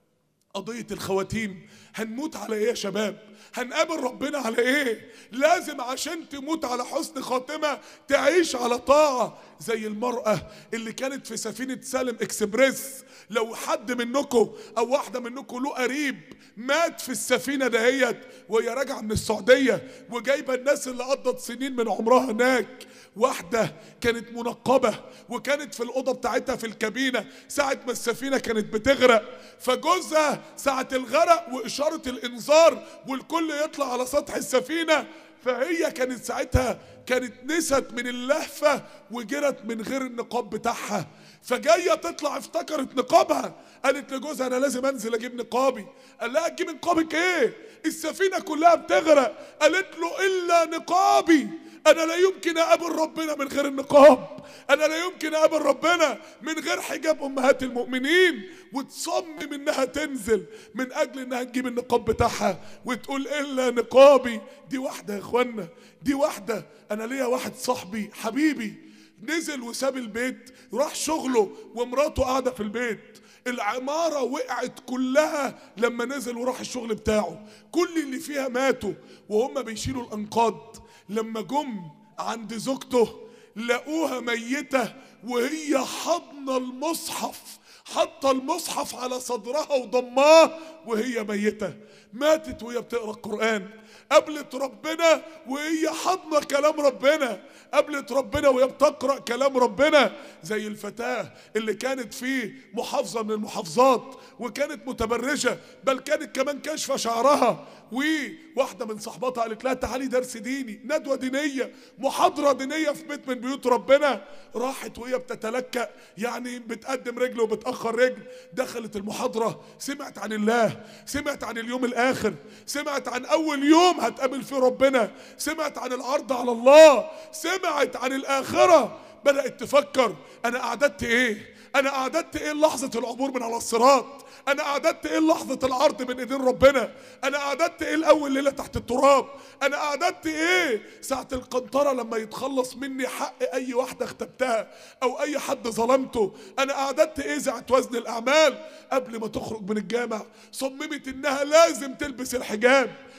قضيه الخواتيم هنموت على ايه يا شباب هنقابل ربنا على ايه لازم عشان تموت على حسن خاتمة تعيش على طاعة زي المرأة اللي كانت في سفينة سالم اكسبريس لو حد منكم او واحدة منكم له قريب مات في السفينة دهيت وهي راجعة من السعودية وجايبة الناس اللي قضت سنين من عمرها هناك واحدة كانت منقبة وكانت في الأوضة بتاعتها في الكابينة ساعة ما السفينة كانت بتغرق فجوزها ساعة الغرق وإشارة الإنذار والكل يطلع على سطح السفينة فهي كانت ساعتها كانت نست من اللهفة وجرت من غير النقاب بتاعها فجاية تطلع افتكرت نقابها قالت لجوزها انا لازم انزل اجيب نقابي قال لها تجيب نقابك ايه السفينة كلها بتغرق قالت له الا نقابي انا لا يمكن اقابل ربنا من غير النقاب انا لا يمكن اقابل ربنا من غير حجاب امهات المؤمنين وتصمم انها تنزل من اجل انها تجيب النقاب بتاعها وتقول الا نقابي دي واحده يا اخوانا دي واحده انا ليا واحد صاحبي حبيبي نزل وساب البيت راح شغله ومراته قاعده في البيت العمارة وقعت كلها لما نزل وراح الشغل بتاعه كل اللي فيها ماتوا وهم بيشيلوا الأنقاض لما جم عند زوجته لقوها ميتة وهي حضن المصحف حاطة المصحف على صدرها وضماه وهي ميتة ماتت وهي بتقرأ القرآن قابلت ربنا وهي حضنة كلام ربنا قابلت ربنا وهي بتقرأ كلام ربنا زي الفتاة اللي كانت في محافظة من المحافظات وكانت متبرجة بل كانت كمان كاشفة شعرها وواحدة من صحباتها قالت لها تعالي درس ديني ندوة دينية محاضرة دينية في بيت من بيوت ربنا راحت وهي بتتلكأ يعني بتقدم رجل وبتأخر رجل دخلت المحاضرة سمعت عن الله سمعت عن اليوم الآخر سمعت عن أول يوم هتقابل فيه ربنا سمعت عن العرض على الله سمعت عن الآخرة بدأت تفكر أنا أعددت إيه أنا أعددت إيه لحظة العبور من على الصراط انا اعددت ايه لحظة العرض بين ايدين ربنا انا اعددت ايه الاول ليلة تحت التراب انا اعددت ايه ساعة القنطرة لما يتخلص مني حق اي واحدة اختبتها او اي حد ظلمته انا اعددت ايه ساعة وزن الاعمال قبل ما تخرج من الجامع صممت انها لازم تلبس الحجاب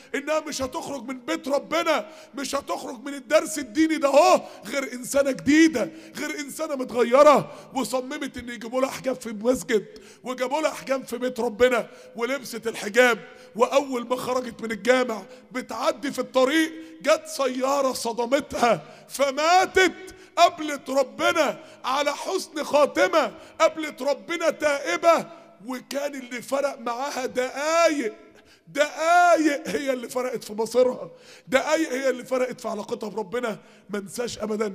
انها مش هتخرج من بيت ربنا مش هتخرج من الدرس الديني ده اهو غير انسانه جديده غير انسانه متغيره وصممت ان يجيبوا لها حجاب في المسجد وجابوا لها حجاب في بيت ربنا ولبست الحجاب واول ما خرجت من الجامع بتعدي في الطريق جت سياره صدمتها فماتت قابلت ربنا على حسن خاتمه قابلت ربنا تائبه وكان اللي فرق معاها دقايق دقايق هي اللي فرقت في مصيرها دقايق هي اللي فرقت في علاقتها بربنا ما انساش ابدا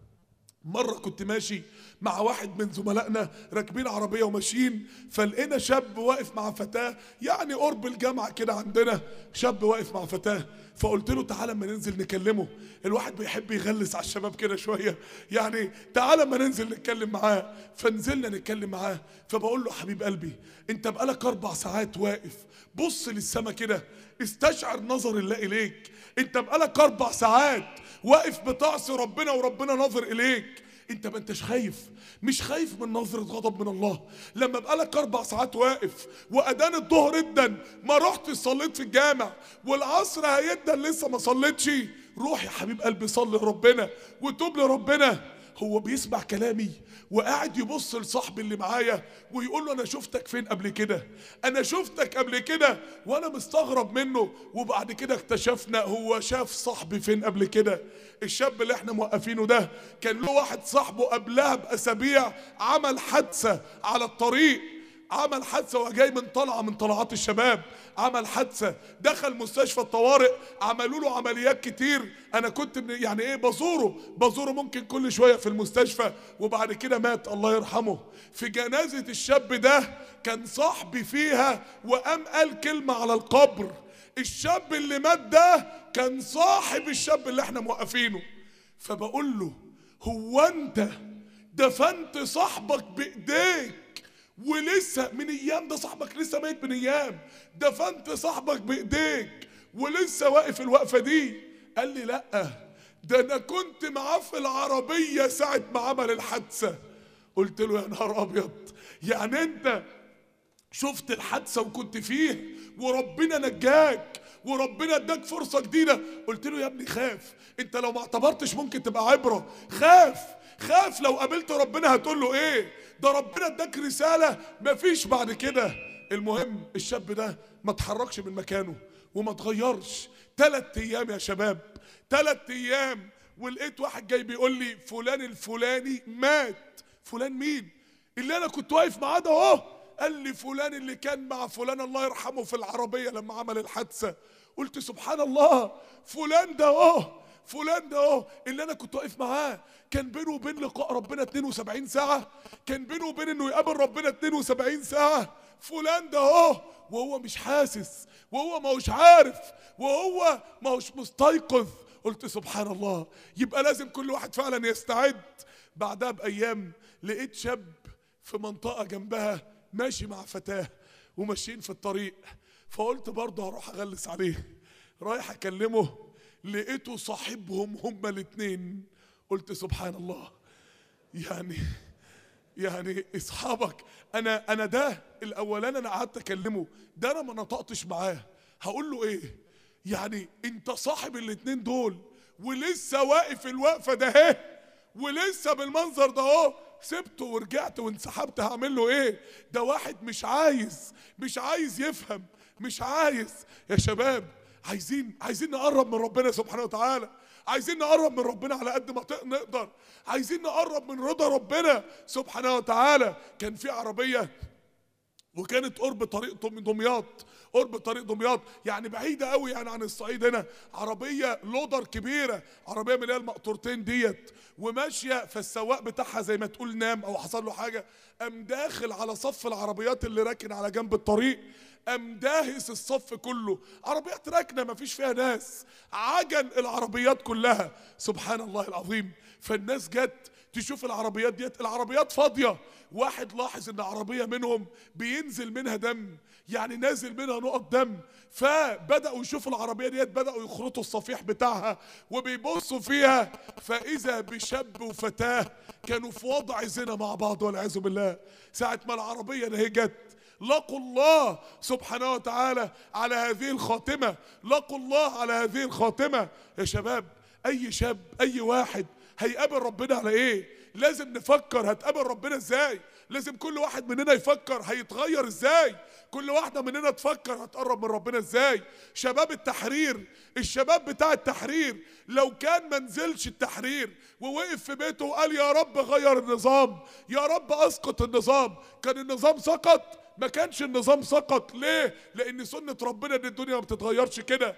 مرة كنت ماشي مع واحد من زملائنا راكبين عربية وماشيين فلقينا شاب واقف مع فتاة يعني قرب الجامعة كده عندنا شاب واقف مع فتاة فقلت له تعالى اما ننزل نكلمه الواحد بيحب يغلس على الشباب كده شوية يعني تعالى اما ننزل نتكلم معاه فنزلنا نتكلم معاه فبقول له حبيب قلبي انت بقالك اربع ساعات واقف بص للسما كده استشعر نظر الله اليك انت بقالك اربع ساعات واقف بتعصي ربنا وربنا ناظر اليك انت ما انتش خايف مش خايف من نظرة غضب من الله لما بقالك اربع ساعات واقف واذان الظهر ادن ما رحت صليت في الجامع والعصر هيدن لسه ما صليتش روح يا حبيب قلبي صلي لربنا وتوب لربنا هو بيسمع كلامي وقاعد يبص لصاحبي اللي معايا ويقول له انا شفتك فين قبل كده انا شفتك قبل كده وانا مستغرب منه وبعد كده اكتشفنا هو شاف صاحبي فين قبل كده الشاب اللي احنا موقفينه ده كان له واحد صاحبه قبلها باسابيع عمل حادثه على الطريق عمل حادثه وهو جاي من طلعه من طلعات الشباب عمل حادثه دخل مستشفى الطوارئ عملوا له عمليات كتير انا كنت من يعني ايه بزوره بزوره ممكن كل شويه في المستشفى وبعد كده مات الله يرحمه في جنازه الشاب ده كان صاحبي فيها وقام قال كلمه على القبر الشاب اللي مات ده كان صاحب الشاب اللي احنا موقفينه فبقول له هو انت دفنت صاحبك بايديك ولسه من ايام ده صاحبك لسه ميت من ايام دفنت صاحبك بايديك ولسه واقف الوقفه دي قال لي لا ده انا كنت معاه في العربيه ساعه ما عمل الحادثه قلت له يا نهار ابيض يعني انت شفت الحادثه وكنت فيه وربنا نجاك وربنا اداك فرصه جديده قلت له يا ابني خاف انت لو ما اعتبرتش ممكن تبقى عبره خاف خاف لو قابلت ربنا هتقول له ايه ده ربنا اداك رساله مفيش بعد كده المهم الشاب ده ما اتحركش من مكانه وما اتغيرش تلات ايام يا شباب تلات ايام ولقيت واحد جاي بيقول لي فلان الفلاني مات فلان مين اللي انا كنت واقف معاه ده اهو قال لي فلان اللي كان مع فلان الله يرحمه في العربيه لما عمل الحادثه قلت سبحان الله فلان ده اهو فلان ده اهو اللي انا كنت واقف معاه كان بينه وبين لقاء ربنا 72 ساعه كان بينه وبين انه يقابل ربنا 72 ساعه فلان ده اهو وهو مش حاسس وهو ما هوش عارف وهو ما هوش مستيقظ قلت سبحان الله يبقى لازم كل واحد فعلا يستعد بعدها بايام لقيت شاب في منطقه جنبها ماشي مع فتاه وماشيين في الطريق فقلت برضه هروح اغلس عليه رايح اكلمه لقيته صاحبهم هما الاتنين قلت سبحان الله يعني يعني اصحابك انا انا ده الاولاني انا قعدت اكلمه ده انا ما نطقتش معاه هقول له ايه يعني انت صاحب الاتنين دول ولسه واقف الوقفه ده اهي ولسه بالمنظر ده اهو سبته ورجعت وانسحبت هعمل له ايه ده واحد مش عايز مش عايز يفهم مش عايز يا شباب عايزين عايزين نقرب من ربنا سبحانه وتعالى عايزين نقرب من ربنا على قد ما تق- نقدر عايزين نقرب من رضا ربنا سبحانه وتعالى كان في عربيه وكانت قرب طريق دم- دمياط قرب طريق دمياط يعني بعيدة قوي يعني عن الصعيد هنا عربية لودر كبيرة عربية من اللي هي المقطورتين ديت وماشية فالسواق بتاعها زي ما تقول نام او حصل له حاجة قام داخل على صف العربيات اللي راكن على جنب الطريق قام داهس الصف كله عربيات راكنة مفيش فيها ناس عجن العربيات كلها سبحان الله العظيم فالناس جت تشوف العربيات ديت العربيات فاضية واحد لاحظ ان عربية منهم بينزل منها دم يعني نازل منها نقط دم فبدأوا يشوفوا العربية ديت بدأوا يخرطوا الصفيح بتاعها وبيبصوا فيها فإذا بشاب وفتاة كانوا في وضع زنا مع بعض والعياذ بالله ساعة ما العربية ده هي جت لقوا الله سبحانه وتعالى على هذه الخاتمة لقوا الله على هذه الخاتمة يا شباب أي شاب أي واحد هيقابل ربنا على إيه لازم نفكر هتقابل ربنا ازاي لازم كل واحد مننا يفكر هيتغير ازاي كل واحدة مننا تفكر هتقرب من ربنا ازاي شباب التحرير الشباب بتاع التحرير لو كان منزلش التحرير ووقف في بيته وقال يا رب غير النظام يا رب اسقط النظام كان النظام سقط ما كانش النظام سقط ليه لان سنة ربنا ان الدنيا ما بتتغيرش كده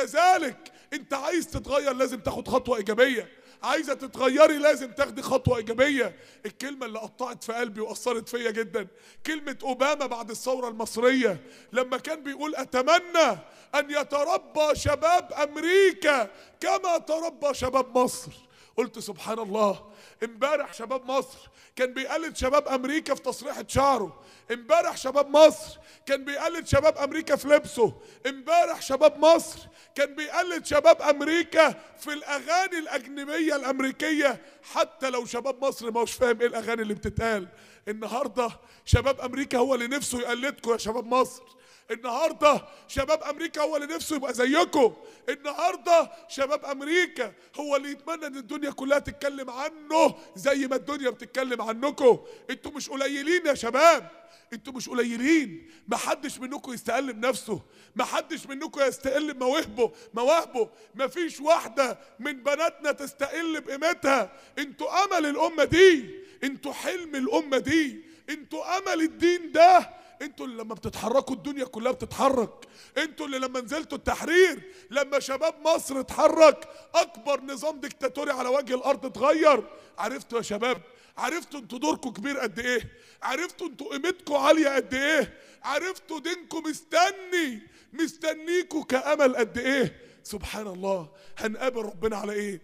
كذلك انت عايز تتغير لازم تاخد خطوة ايجابية عايزة تتغيري لازم تاخدي خطوة ايجابية الكلمة اللي قطعت في قلبي واثرت فيا جدا كلمة اوباما بعد الثورة المصرية لما كان بيقول اتمنى ان يتربى شباب امريكا كما تربى شباب مصر قلت سبحان الله امبارح شباب مصر كان بيقلد شباب امريكا في تصريحة شعره امبارح شباب مصر كان بيقلد شباب امريكا في لبسه امبارح شباب مصر كان بيقلد شباب امريكا في الاغاني الاجنبيه الامريكيه حتى لو شباب مصر ما هوش فاهم ايه الاغاني اللي بتتقال النهارده شباب امريكا هو اللي نفسه يقلدكم يا شباب مصر النهارده شباب امريكا هو اللي نفسه يبقى زيكم النهارده شباب امريكا هو اللي يتمنى ان الدنيا كلها تتكلم عنه زي ما الدنيا بتتكلم عنكم انتوا مش قليلين يا شباب انتوا مش قليلين ما حدش منكم يستقل بنفسه ما حدش منكم يستقل بمواهبه مواهبه ما فيش واحدة من بناتنا تستقل بقيمتها انتوا امل الامة دي انتوا حلم الامة دي انتوا امل الدين ده انتوا اللي لما بتتحركوا الدنيا كلها بتتحرك انتوا اللي لما نزلتوا التحرير لما شباب مصر اتحرك اكبر نظام ديكتاتوري على وجه الارض اتغير عرفتوا يا شباب عرفتوا انتوا دوركم كبير قد ايه عرفتوا انتوا قيمتكم عالية قد ايه عرفتوا دينكم مستني مستنيكوا كامل قد ايه سبحان الله هنقابل ربنا على ايه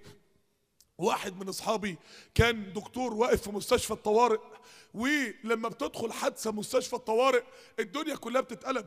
واحد من اصحابي كان دكتور واقف في مستشفى الطوارئ ولما بتدخل حادثه مستشفى الطوارئ الدنيا كلها بتتقلب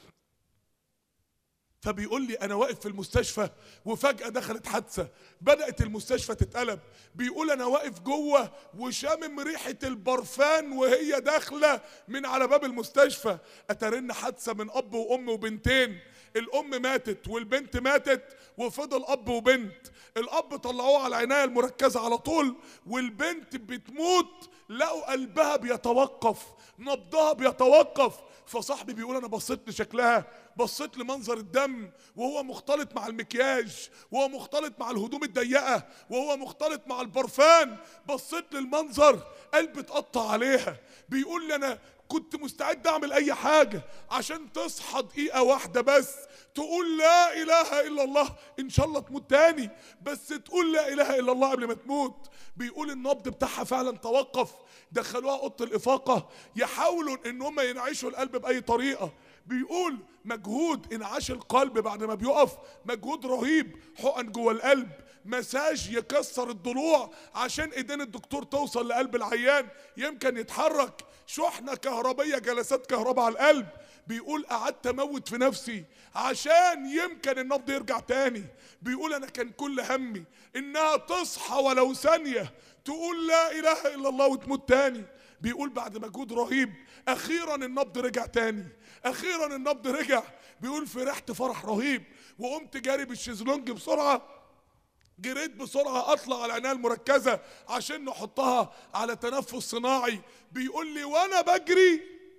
فبيقول لي انا واقف في المستشفى وفجاه دخلت حادثه بدات المستشفى تتقلب بيقول انا واقف جوه وشامم ريحه البرفان وهي داخله من على باب المستشفى اترن حادثه من اب وام وبنتين الام ماتت والبنت ماتت وفضل اب وبنت الاب طلعوه على العنايه المركزه على طول والبنت بتموت لقوا قلبها بيتوقف نبضها بيتوقف فصاحبي بيقول انا بصيت لشكلها بصيت لمنظر الدم وهو مختلط مع المكياج وهو مختلط مع الهدوم الضيقه وهو مختلط مع البرفان بصيت للمنظر قلبي اتقطع عليها بيقول لي انا كنت مستعد اعمل اي حاجه عشان تصحى دقيقه واحده بس تقول لا اله الا الله ان شاء الله تموت تاني بس تقول لا اله الا الله قبل ما تموت بيقول النبض بتاعها فعلا توقف دخلوها اوضه الافاقه يحاولوا ان هم ينعشوا القلب باي طريقه بيقول مجهود انعاش القلب بعد ما بيقف مجهود رهيب حقن جوه القلب مساج يكسر الضلوع عشان ايدين الدكتور توصل لقلب العيان يمكن يتحرك شحنة كهربية جلسات كهرباء على القلب بيقول قعدت اموت في نفسي عشان يمكن النبض يرجع تاني بيقول انا كان كل همي انها تصحى ولو ثانية تقول لا اله الا الله وتموت تاني بيقول بعد مجهود رهيب اخيرا النبض رجع تاني اخيرا النبض رجع بيقول فرحت فرح رهيب وقمت جاري بالشيزلونج بسرعه جريت بسرعة أطلع على العناية المركزة عشان نحطها على تنفس صناعي بيقول لي وأنا بجري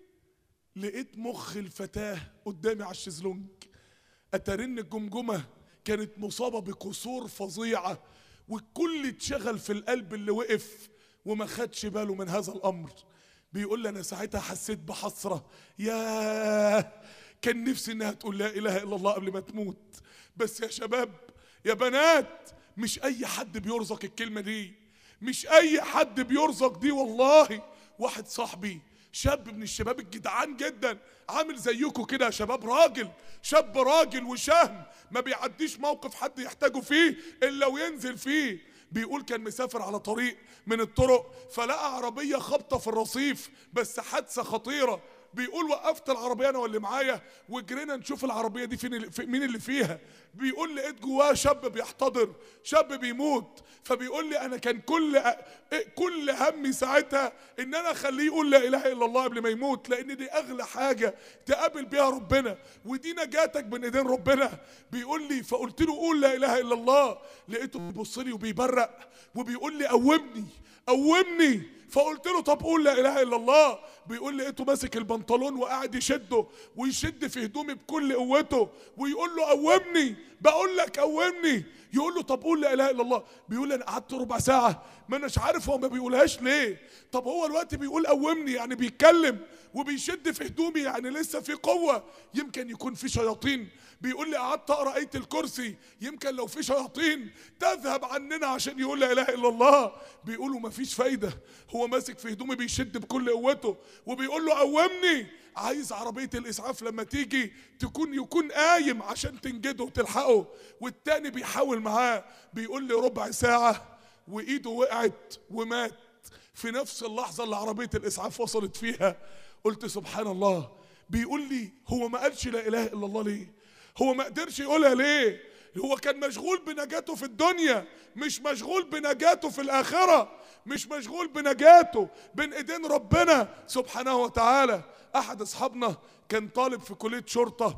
لقيت مخ الفتاة قدامي على الشيزلونج أترن الجمجمة كانت مصابة بكسور فظيعة والكل اتشغل في القلب اللي وقف وما خدش باله من هذا الأمر بيقول لي أنا ساعتها حسيت بحسرة ياه كان نفسي إنها تقول لا إله إلا الله قبل ما تموت بس يا شباب يا بنات مش اي حد بيرزق الكلمه دي مش اي حد بيرزق دي والله واحد صاحبي شاب من الشباب الجدعان جدا عامل زيكم كده يا شباب راجل شاب راجل وشهم ما بيعديش موقف حد يحتاجه فيه الا وينزل فيه بيقول كان مسافر على طريق من الطرق فلقى عربية خبطة في الرصيف بس حادثة خطيرة بيقول وقفت العربيه انا واللي معايا وجرينا نشوف العربيه دي فين اللي في مين اللي فيها بيقول لقيت جواها شاب بيحتضر شاب بيموت فبيقول لي انا كان كل كل همي ساعتها ان انا اخليه يقول لا اله الا الله قبل ما يموت لان دي اغلى حاجه تقابل بيها ربنا ودي نجاتك بين ايدين ربنا بيقول لي فقلت له قول لا اله الا الله لقيته بيبص لي وبيبرق وبيقول لي قومني قومني فقلت له طب قول لا اله الا الله بيقول لي لقيته ماسك البنطلون وقاعد يشده ويشد في هدومي بكل قوته ويقول له قومني بقول لك قومني يقول له طب قول لا اله الا الله بيقول لي انا قعدت ربع ساعه ما اناش عارف هو ما بيقولهاش ليه طب هو الوقت بيقول قومني يعني بيتكلم وبيشد في هدومي يعني لسه في قوه يمكن يكون في شياطين بيقول لي قعدت اقرا ايه الكرسي يمكن لو في شياطين تذهب عننا عشان يقول لا اله الا الله بيقولوا ما فيش فايده هو ماسك في هدومي بيشد بكل قوته وبيقول له قومني عايز عربيه الاسعاف لما تيجي تكون يكون قايم عشان تنجده وتلحقه والتاني بيحاول معاه بيقول لي ربع ساعه وايده وقعت ومات في نفس اللحظه اللي عربيه الاسعاف وصلت فيها قلت سبحان الله بيقول لي هو ما قالش لا اله الا الله ليه هو ما قدرش يقولها ليه هو كان مشغول بنجاته في الدنيا مش مشغول بنجاته في الآخرة مش مشغول بنجاته بين ايدين ربنا سبحانه وتعالى احد اصحابنا كان طالب في كلية شرطة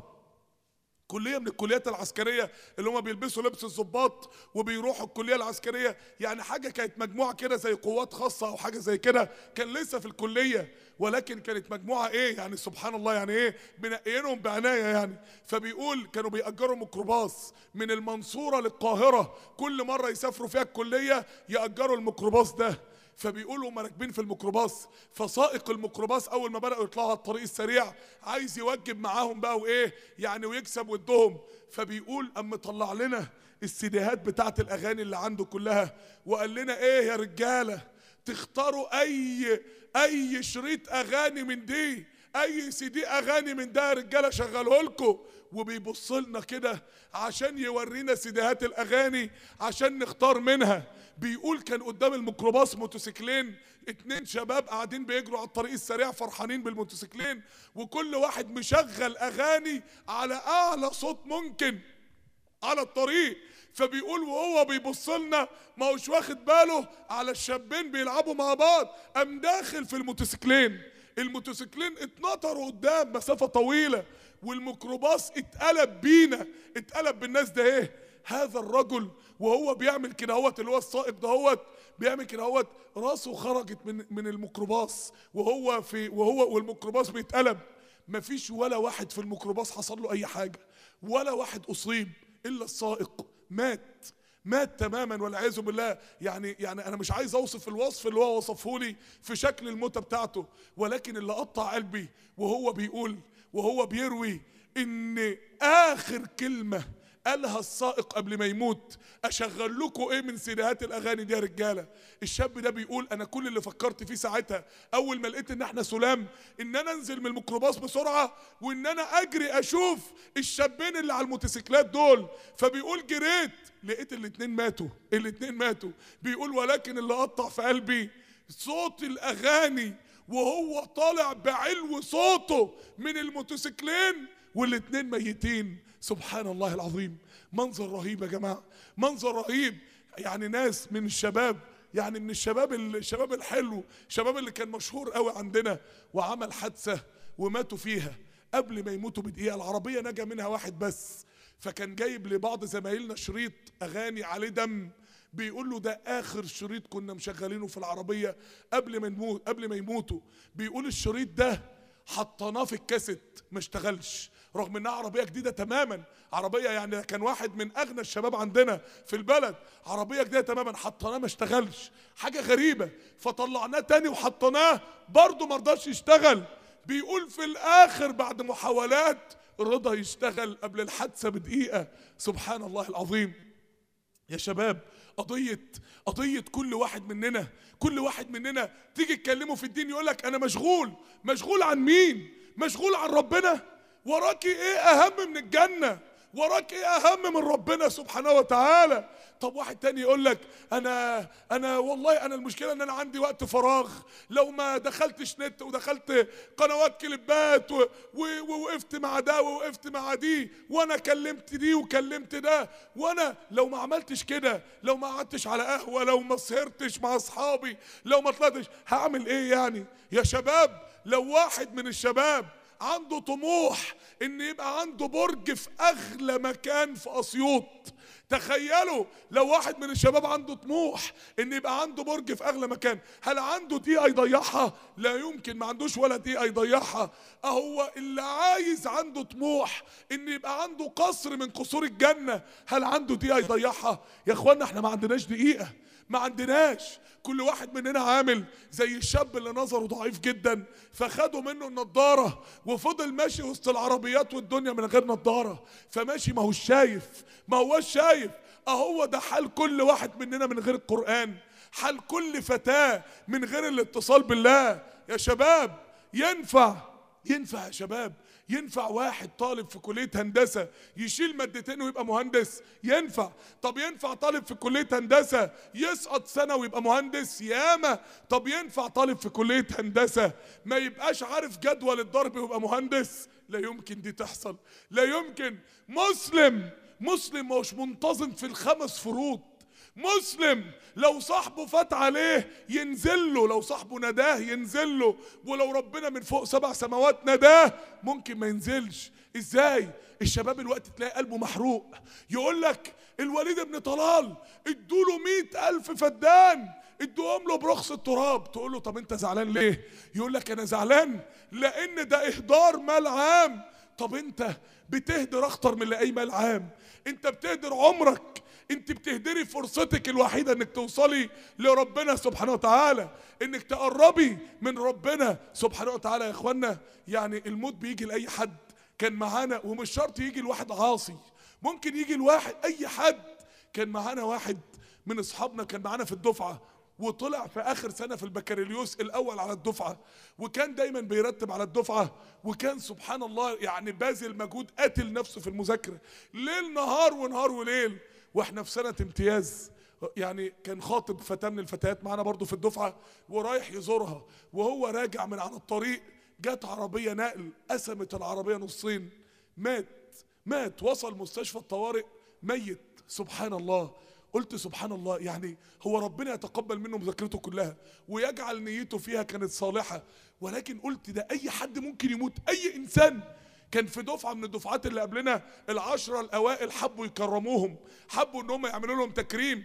كلية من الكليات العسكرية اللي هم بيلبسوا لبس الضباط وبيروحوا الكلية العسكرية يعني حاجة كانت مجموعة كده زي قوات خاصة أو حاجة زي كده كان لسه في الكلية ولكن كانت مجموعة إيه يعني سبحان الله يعني إيه منقيينهم بعناية يعني فبيقول كانوا بيأجروا ميكروباص من المنصورة للقاهرة كل مرة يسافروا فيها الكلية يأجروا الميكروباص ده فبيقولوا هم راكبين في الميكروباص فسائق الميكروباص اول ما بداوا يطلعوا على الطريق السريع عايز يوجب معاهم بقى وايه يعني ويكسب ودهم فبيقول اما طلع لنا السيديهات بتاعت الاغاني اللي عنده كلها وقال لنا ايه يا رجاله تختاروا اي اي شريط اغاني من دي اي سي دي اغاني من ده يا رجاله شغله لكم وبيبص لنا كده عشان يورينا سيديهات الاغاني عشان نختار منها بيقول كان قدام الميكروباص موتوسيكلين اتنين شباب قاعدين بيجروا على الطريق السريع فرحانين بالموتوسيكلين وكل واحد مشغل اغاني على اعلى صوت ممكن على الطريق فبيقول وهو بيبص لنا ما هوش واخد باله على الشابين بيلعبوا مع بعض قام داخل في الموتوسيكلين الموتوسيكلين اتنطروا قدام مسافه طويله والميكروباص اتقلب بينا اتقلب بالناس ده ايه هذا الرجل وهو بيعمل كده هوت اللي هو السائق ده هوت بيعمل كده هوت راسه خرجت من من الميكروباص وهو في وهو والميكروباص بيتقلب مفيش ولا واحد في الميكروباص حصل له اي حاجه ولا واحد اصيب الا السائق مات مات تماما والعياذ بالله يعني يعني انا مش عايز اوصف الوصف اللي هو وصفه لي في شكل الموتة بتاعته ولكن اللي قطع قلبي وهو بيقول وهو بيروي ان اخر كلمه قالها السائق قبل ما يموت اشغل لكم ايه من سيديهات الاغاني دي يا رجاله الشاب ده بيقول انا كل اللي فكرت فيه ساعتها اول ما لقيت ان احنا سلام ان انا انزل من الميكروباص بسرعه وان انا اجري اشوف الشابين اللي على الموتوسيكلات دول فبيقول جريت لقيت الاتنين ماتوا الاتنين ماتوا بيقول ولكن اللي قطع في قلبي صوت الاغاني وهو طالع بعلو صوته من الموتوسيكلين والاتنين ميتين سبحان الله العظيم منظر رهيب يا جماعه منظر رهيب يعني ناس من الشباب يعني من الشباب الشباب الحلو الشباب اللي كان مشهور قوي عندنا وعمل حادثه وماتوا فيها قبل ما يموتوا بدقيقه العربيه نجا منها واحد بس فكان جايب لبعض زمايلنا شريط اغاني عليه دم بيقول له ده اخر شريط كنا مشغلينه في العربيه قبل ما نموت قبل ما يموتوا بيقول الشريط ده حطيناه في الكاسيت ما اشتغلش رغم انها عربيه جديده تماما عربيه يعني كان واحد من اغنى الشباب عندنا في البلد عربيه جديده تماما حطيناه ما اشتغلش حاجه غريبه فطلعناه تاني وحطيناه برضه ما رضاش يشتغل بيقول في الاخر بعد محاولات رضا يشتغل قبل الحادثه بدقيقه سبحان الله العظيم يا شباب قضية قضية كل واحد مننا كل واحد مننا تيجي تكلمه في الدين يقول لك أنا مشغول مشغول عن مين؟ مشغول عن ربنا وراكي إيه أهم من الجنة؟ وراك ايه اهم من ربنا سبحانه وتعالى طب واحد تاني يقول لك انا انا والله انا المشكله ان انا عندي وقت فراغ لو ما دخلتش نت ودخلت قنوات كليبات و- و- ووقفت مع ده ووقفت مع دي وانا كلمت دي وكلمت ده وانا لو ما عملتش كده لو ما قعدتش على قهوه لو ما سهرتش مع اصحابي لو ما طلعتش هعمل ايه يعني يا شباب لو واحد من الشباب عنده طموح ان يبقى عنده برج في اغلى مكان في اسيوط تخيلوا لو واحد من الشباب عنده طموح ان يبقى عنده برج في اغلى مكان هل عنده دقيقه يضيعها لا يمكن ما عندوش ولا دقيقه يضيعها اهو اللي عايز عنده طموح ان يبقى عنده قصر من قصور الجنه هل عنده دقيقه يضيعها يا اخوانا احنا ما عندناش دقيقه ما عندناش كل واحد مننا عامل زي الشاب اللي نظره ضعيف جدا فخدوا منه النضاره وفضل ماشي وسط العربيات والدنيا من غير نضاره فماشي ما هوش شايف ما هوش شايف اهو ده حال كل واحد مننا من غير القران حال كل فتاه من غير الاتصال بالله يا شباب ينفع ينفع يا شباب ينفع واحد طالب في كلية هندسة يشيل مادتين ويبقى مهندس ينفع طب ينفع طالب في كلية هندسة يسقط سنة ويبقى مهندس ياما طب ينفع طالب في كلية هندسة ما يبقاش عارف جدول الضرب ويبقى مهندس لا يمكن دي تحصل لا يمكن مسلم مسلم مش منتظم في الخمس فروض مسلم لو صاحبه فات عليه ينزل له لو صاحبه نداه ينزل له ولو ربنا من فوق سبع سماوات نداه ممكن ما ينزلش ازاي الشباب الوقت تلاقي قلبه محروق يقول لك الوليد ابن طلال ادوا له مئة ألف فدان ادوهم له برخص التراب تقول له طب انت زعلان ليه يقول لك انا زعلان لان ده اهدار مال عام طب انت بتهدر اخطر من اي مال عام انت بتهدر عمرك انت بتهدري فرصتك الوحيده انك توصلي لربنا سبحانه وتعالى انك تقربي من ربنا سبحانه وتعالى يا اخوانا يعني الموت بيجي لاي حد كان معانا ومش شرط يجي لواحد عاصي ممكن يجي لواحد اي حد كان معانا واحد من اصحابنا كان معانا في الدفعه وطلع في اخر سنه في البكالوريوس الاول على الدفعه وكان دايما بيرتب على الدفعه وكان سبحان الله يعني باذل مجهود قاتل نفسه في المذاكره ليل نهار ونهار وليل واحنا في سنه امتياز يعني كان خاطب فتاه من الفتيات معانا برضو في الدفعه ورايح يزورها وهو راجع من على الطريق جت عربيه نقل قسمت العربيه نصين مات مات وصل مستشفى الطوارئ ميت سبحان الله قلت سبحان الله يعني هو ربنا يتقبل منه مذاكرته كلها ويجعل نيته فيها كانت صالحة ولكن قلت ده أي حد ممكن يموت أي إنسان كان في دفعة من الدفعات اللي قبلنا العشرة الأوائل حبوا يكرموهم حبوا إن هم يعملوا لهم تكريم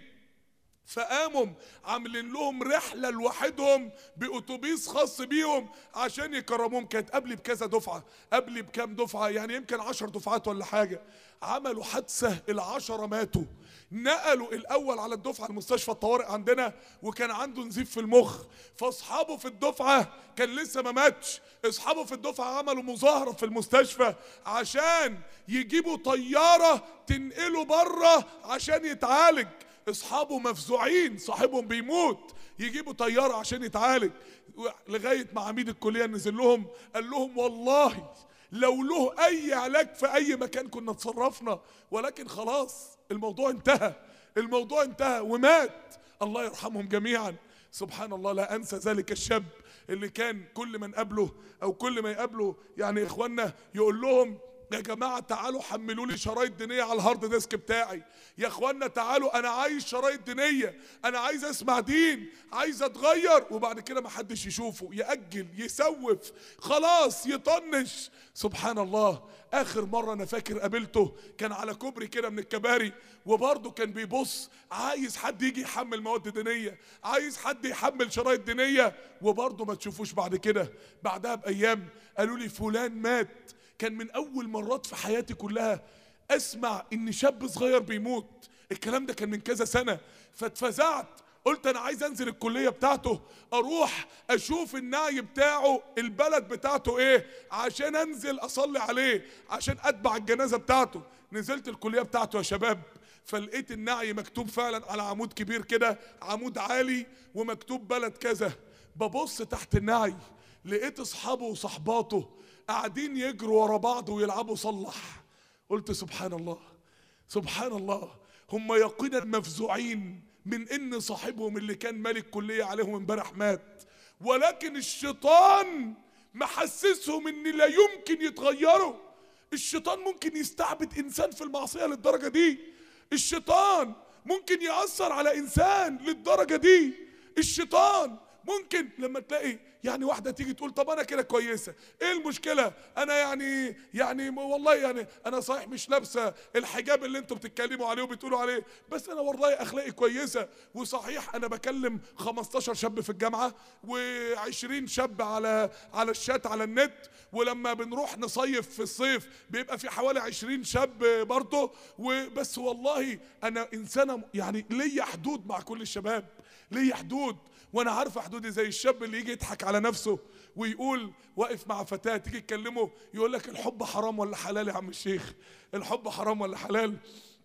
فقاموا عاملين لهم رحله لوحدهم باتوبيس خاص بيهم عشان يكرموهم كانت قبلي بكذا دفعه قبلي بكام دفعه يعني يمكن عشر دفعات ولا حاجه عملوا حادثه العشره ماتوا نقلوا الاول على الدفعه المستشفى الطوارئ عندنا وكان عنده نزيف في المخ فاصحابه في الدفعه كان لسه ما ماتش اصحابه في الدفعه عملوا مظاهره في المستشفى عشان يجيبوا طياره تنقله بره عشان يتعالج اصحابه مفزوعين صاحبهم بيموت يجيبوا طياره عشان يتعالج لغايه ما عميد الكليه نزل لهم قال لهم والله لو له اي علاج في اي مكان كنا اتصرفنا ولكن خلاص الموضوع انتهى الموضوع انتهى ومات الله يرحمهم جميعا سبحان الله لا انسى ذلك الشاب اللي كان كل من قابله او كل ما يقابله يعني اخواننا يقول لهم يا جماعة تعالوا حملوا لي شرايط دينية على الهارد ديسك بتاعي يا اخوانا تعالوا انا عايز شرايط دينية انا عايز اسمع دين عايز اتغير وبعد كده ما حدش يشوفه يأجل يسوف خلاص يطنش سبحان الله اخر مرة انا فاكر قابلته كان على كوبري كده من الكباري وبرضه كان بيبص عايز حد يجي يحمل مواد دينية عايز حد يحمل شرايط دينية وبرضه ما تشوفوش بعد كده بعدها بايام قالوا لي فلان مات كان من اول مرات في حياتي كلها اسمع ان شاب صغير بيموت الكلام ده كان من كذا سنه فاتفزعت قلت انا عايز انزل الكليه بتاعته اروح اشوف النعي بتاعه البلد بتاعته ايه عشان انزل اصلي عليه عشان اتبع الجنازه بتاعته نزلت الكليه بتاعته يا شباب فلقيت النعي مكتوب فعلا على عمود كبير كده عمود عالي ومكتوب بلد كذا ببص تحت النعي لقيت اصحابه وصحباته قاعدين يجروا ورا بعض ويلعبوا صلح قلت سبحان الله سبحان الله هم يقينا مفزوعين من ان صاحبهم اللي كان مالك كلية عليهم امبارح مات ولكن الشيطان محسسهم ان لا يمكن يتغيروا الشيطان ممكن يستعبد انسان في المعصية للدرجة دي الشيطان ممكن يأثر على انسان للدرجة دي الشيطان ممكن لما تلاقي يعني واحدة تيجي تقول طب انا كده كويسة ايه المشكلة انا يعني يعني والله يعني انا صحيح مش لابسة الحجاب اللي انتوا بتتكلموا عليه وبتقولوا عليه بس انا والله اخلاقي كويسة وصحيح انا بكلم 15 شاب في الجامعة و20 شاب على على الشات على النت ولما بنروح نصيف في الصيف بيبقى في حوالي 20 شاب برضه وبس والله انا انسانة يعني ليا حدود مع كل الشباب ليا حدود وانا عارفه حدودي زي الشاب اللي يجي يضحك على نفسه ويقول واقف مع فتاه تيجي تكلمه يقول لك الحب حرام ولا حلال يا عم الشيخ الحب حرام ولا حلال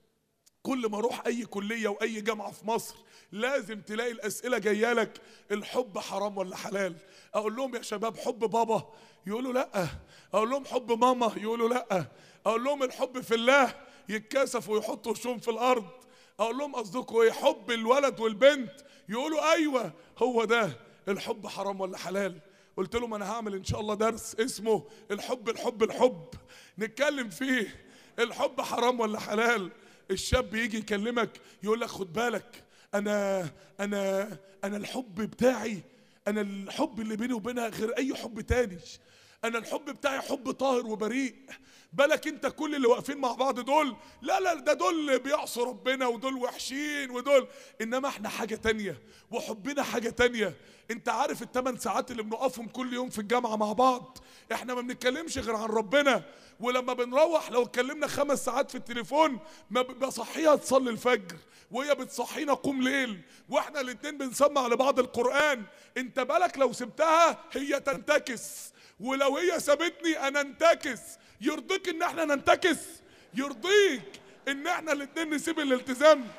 كل ما اروح اي كليه واي جامعه في مصر لازم تلاقي الاسئله جايه لك الحب حرام ولا حلال اقول لهم يا شباب حب بابا يقولوا لا اقول لهم حب ماما يقولوا لا اقول لهم الحب في الله يتكسف ويحطوا وشهم في الارض اقول لهم قصدكم ايه حب الولد والبنت يقولوا ايوه هو ده الحب حرام ولا حلال قلت لهم انا هعمل ان شاء الله درس اسمه الحب الحب الحب نتكلم فيه الحب حرام ولا حلال الشاب يجي يكلمك يقول لك خد بالك انا انا انا الحب بتاعي انا الحب اللي بيني وبينها غير اي حب تاني انا الحب بتاعي حب طاهر وبريء بالك انت كل اللي واقفين مع بعض دول لا لا ده دول بيعصوا ربنا ودول وحشين ودول انما احنا حاجة تانية وحبنا حاجة تانية انت عارف الثمان ساعات اللي بنقفهم كل يوم في الجامعة مع بعض احنا ما بنتكلمش غير عن ربنا ولما بنروح لو اتكلمنا خمس ساعات في التليفون ما بصحيها تصلي الفجر وهي بتصحينا قوم ليل واحنا الاتنين بنسمع لبعض القرآن انت بالك لو سبتها هي تنتكس ولو هي سابتني انا انتكس يرضيك ان احنا ننتكس يرضيك ان احنا الاتنين نسيب الالتزام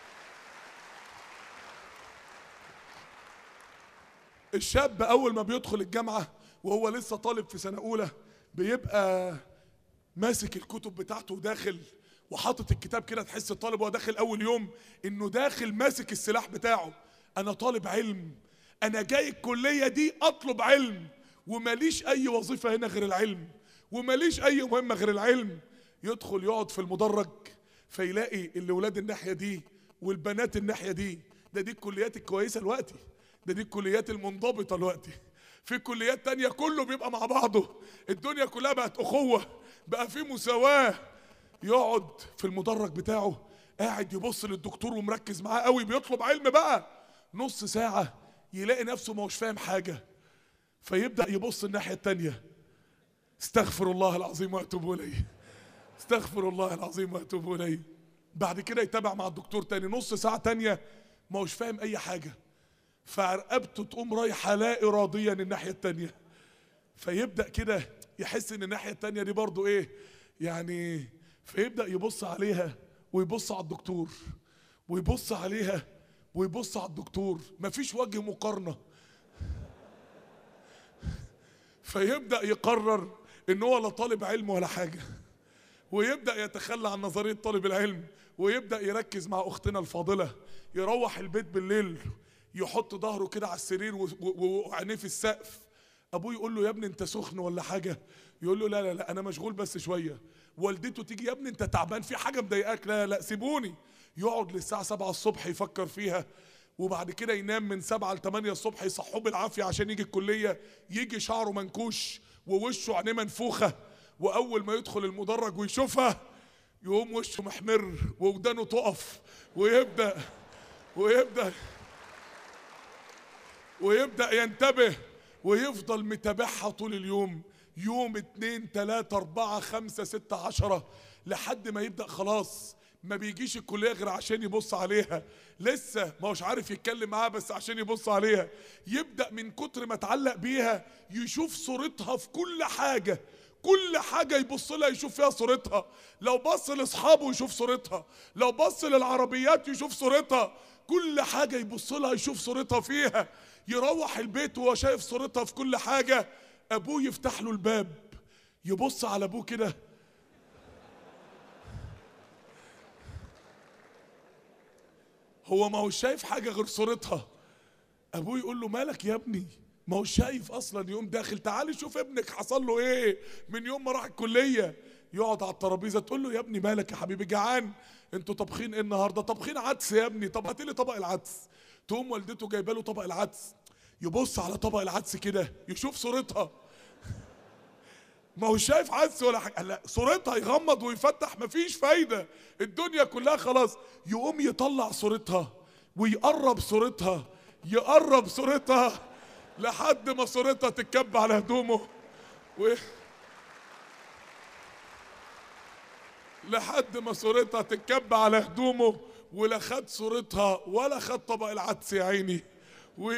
الشاب اول ما بيدخل الجامعة وهو لسه طالب في سنة اولى بيبقى ماسك الكتب بتاعته وداخل وحاطط الكتاب كده تحس الطالب وهو داخل اول يوم انه داخل ماسك السلاح بتاعه انا طالب علم انا جاي الكلية دي اطلب علم وماليش اي وظيفة هنا غير العلم وماليش اي مهمة غير العلم يدخل يقعد في المدرج فيلاقي الاولاد الناحية دي والبنات الناحية دي ده دي الكليات الكويسة دلوقتي ده دي الكليات المنضبطة دلوقتي في كليات تانية كله بيبقى مع بعضه الدنيا كلها بقت اخوة بقى في مساواة يقعد في المدرج بتاعه قاعد يبص للدكتور ومركز معاه قوي بيطلب علم بقى نص ساعة يلاقي نفسه ما هوش فاهم حاجة فيبدأ يبص الناحية التانية استغفر الله العظيم واتوب اليه استغفر الله العظيم واتوب اليه بعد كده يتابع مع الدكتور تاني نص ساعة تانية ما هوش فاهم اي حاجة فرقبته تقوم رايحة لا اراديا الناحية التانية فيبدأ كده يحس ان الناحية التانية دي برضو ايه يعني فيبدأ يبص عليها ويبص على الدكتور ويبص عليها ويبص على الدكتور مفيش وجه مقارنة فيبدأ يقرر ان هو لا طالب علم ولا حاجة ويبدأ يتخلى عن نظرية طالب العلم ويبدأ يركز مع اختنا الفاضلة يروح البيت بالليل يحط ظهره كده على السرير و- و- وعينيه في السقف ابوه يقول له يا ابني انت سخن ولا حاجة يقول له لا لا لا انا مشغول بس شوية والدته تيجي يا ابني انت تعبان في حاجة مضايقاك لا لا سيبوني يقعد للساعة 7 الصبح يفكر فيها وبعد كده ينام من 7 ل 8 الصبح يصحوه بالعافية عشان يجي الكلية يجي شعره منكوش ووشه عينيه منفوخة واول ما يدخل المدرج ويشوفها يقوم وشه محمر ودانه تقف ويبدأ ويبدأ ويبدأ ينتبه ويفضل متابعها طول اليوم يوم اتنين تلاتة اربعة خمسة ستة عشرة لحد ما يبدأ خلاص ما بيجيش الكلية غير عشان يبص عليها لسه ما هوش عارف يتكلم معاها بس عشان يبص عليها يبدأ من كتر ما اتعلق بيها يشوف صورتها في كل حاجة كل حاجة يبص لها يشوف فيها صورتها لو بص لاصحابه يشوف صورتها لو بص للعربيات يشوف صورتها كل حاجة يبص لها يشوف صورتها فيها يروح البيت وهو شايف صورتها في كل حاجة ابوه يفتح له الباب يبص على ابوه كده هو ما هو شايف حاجه غير صورتها ابوه يقول له مالك يا ابني ما هو شايف اصلا يوم داخل تعالي شوف ابنك حصل له ايه من يوم ما راح الكليه يقعد على الترابيزه تقول له يا ابني مالك يا حبيبي جعان انتوا طابخين ايه النهارده طابخين عدس يا ابني طب هات لي طبق العدس تقوم والدته جايبه له طبق العدس يبص على طبق العدس كده يشوف صورتها ما هو شايف عدس ولا حاجه لا صورتها يغمض ويفتح مفيش فايده الدنيا كلها خلاص يقوم يطلع صورتها ويقرب صورتها يقرب صورتها لحد ما صورتها تتكب على هدومه و... لحد ما صورتها تتكب على هدومه ولا خد صورتها ولا خد طبق العدس يا عيني و...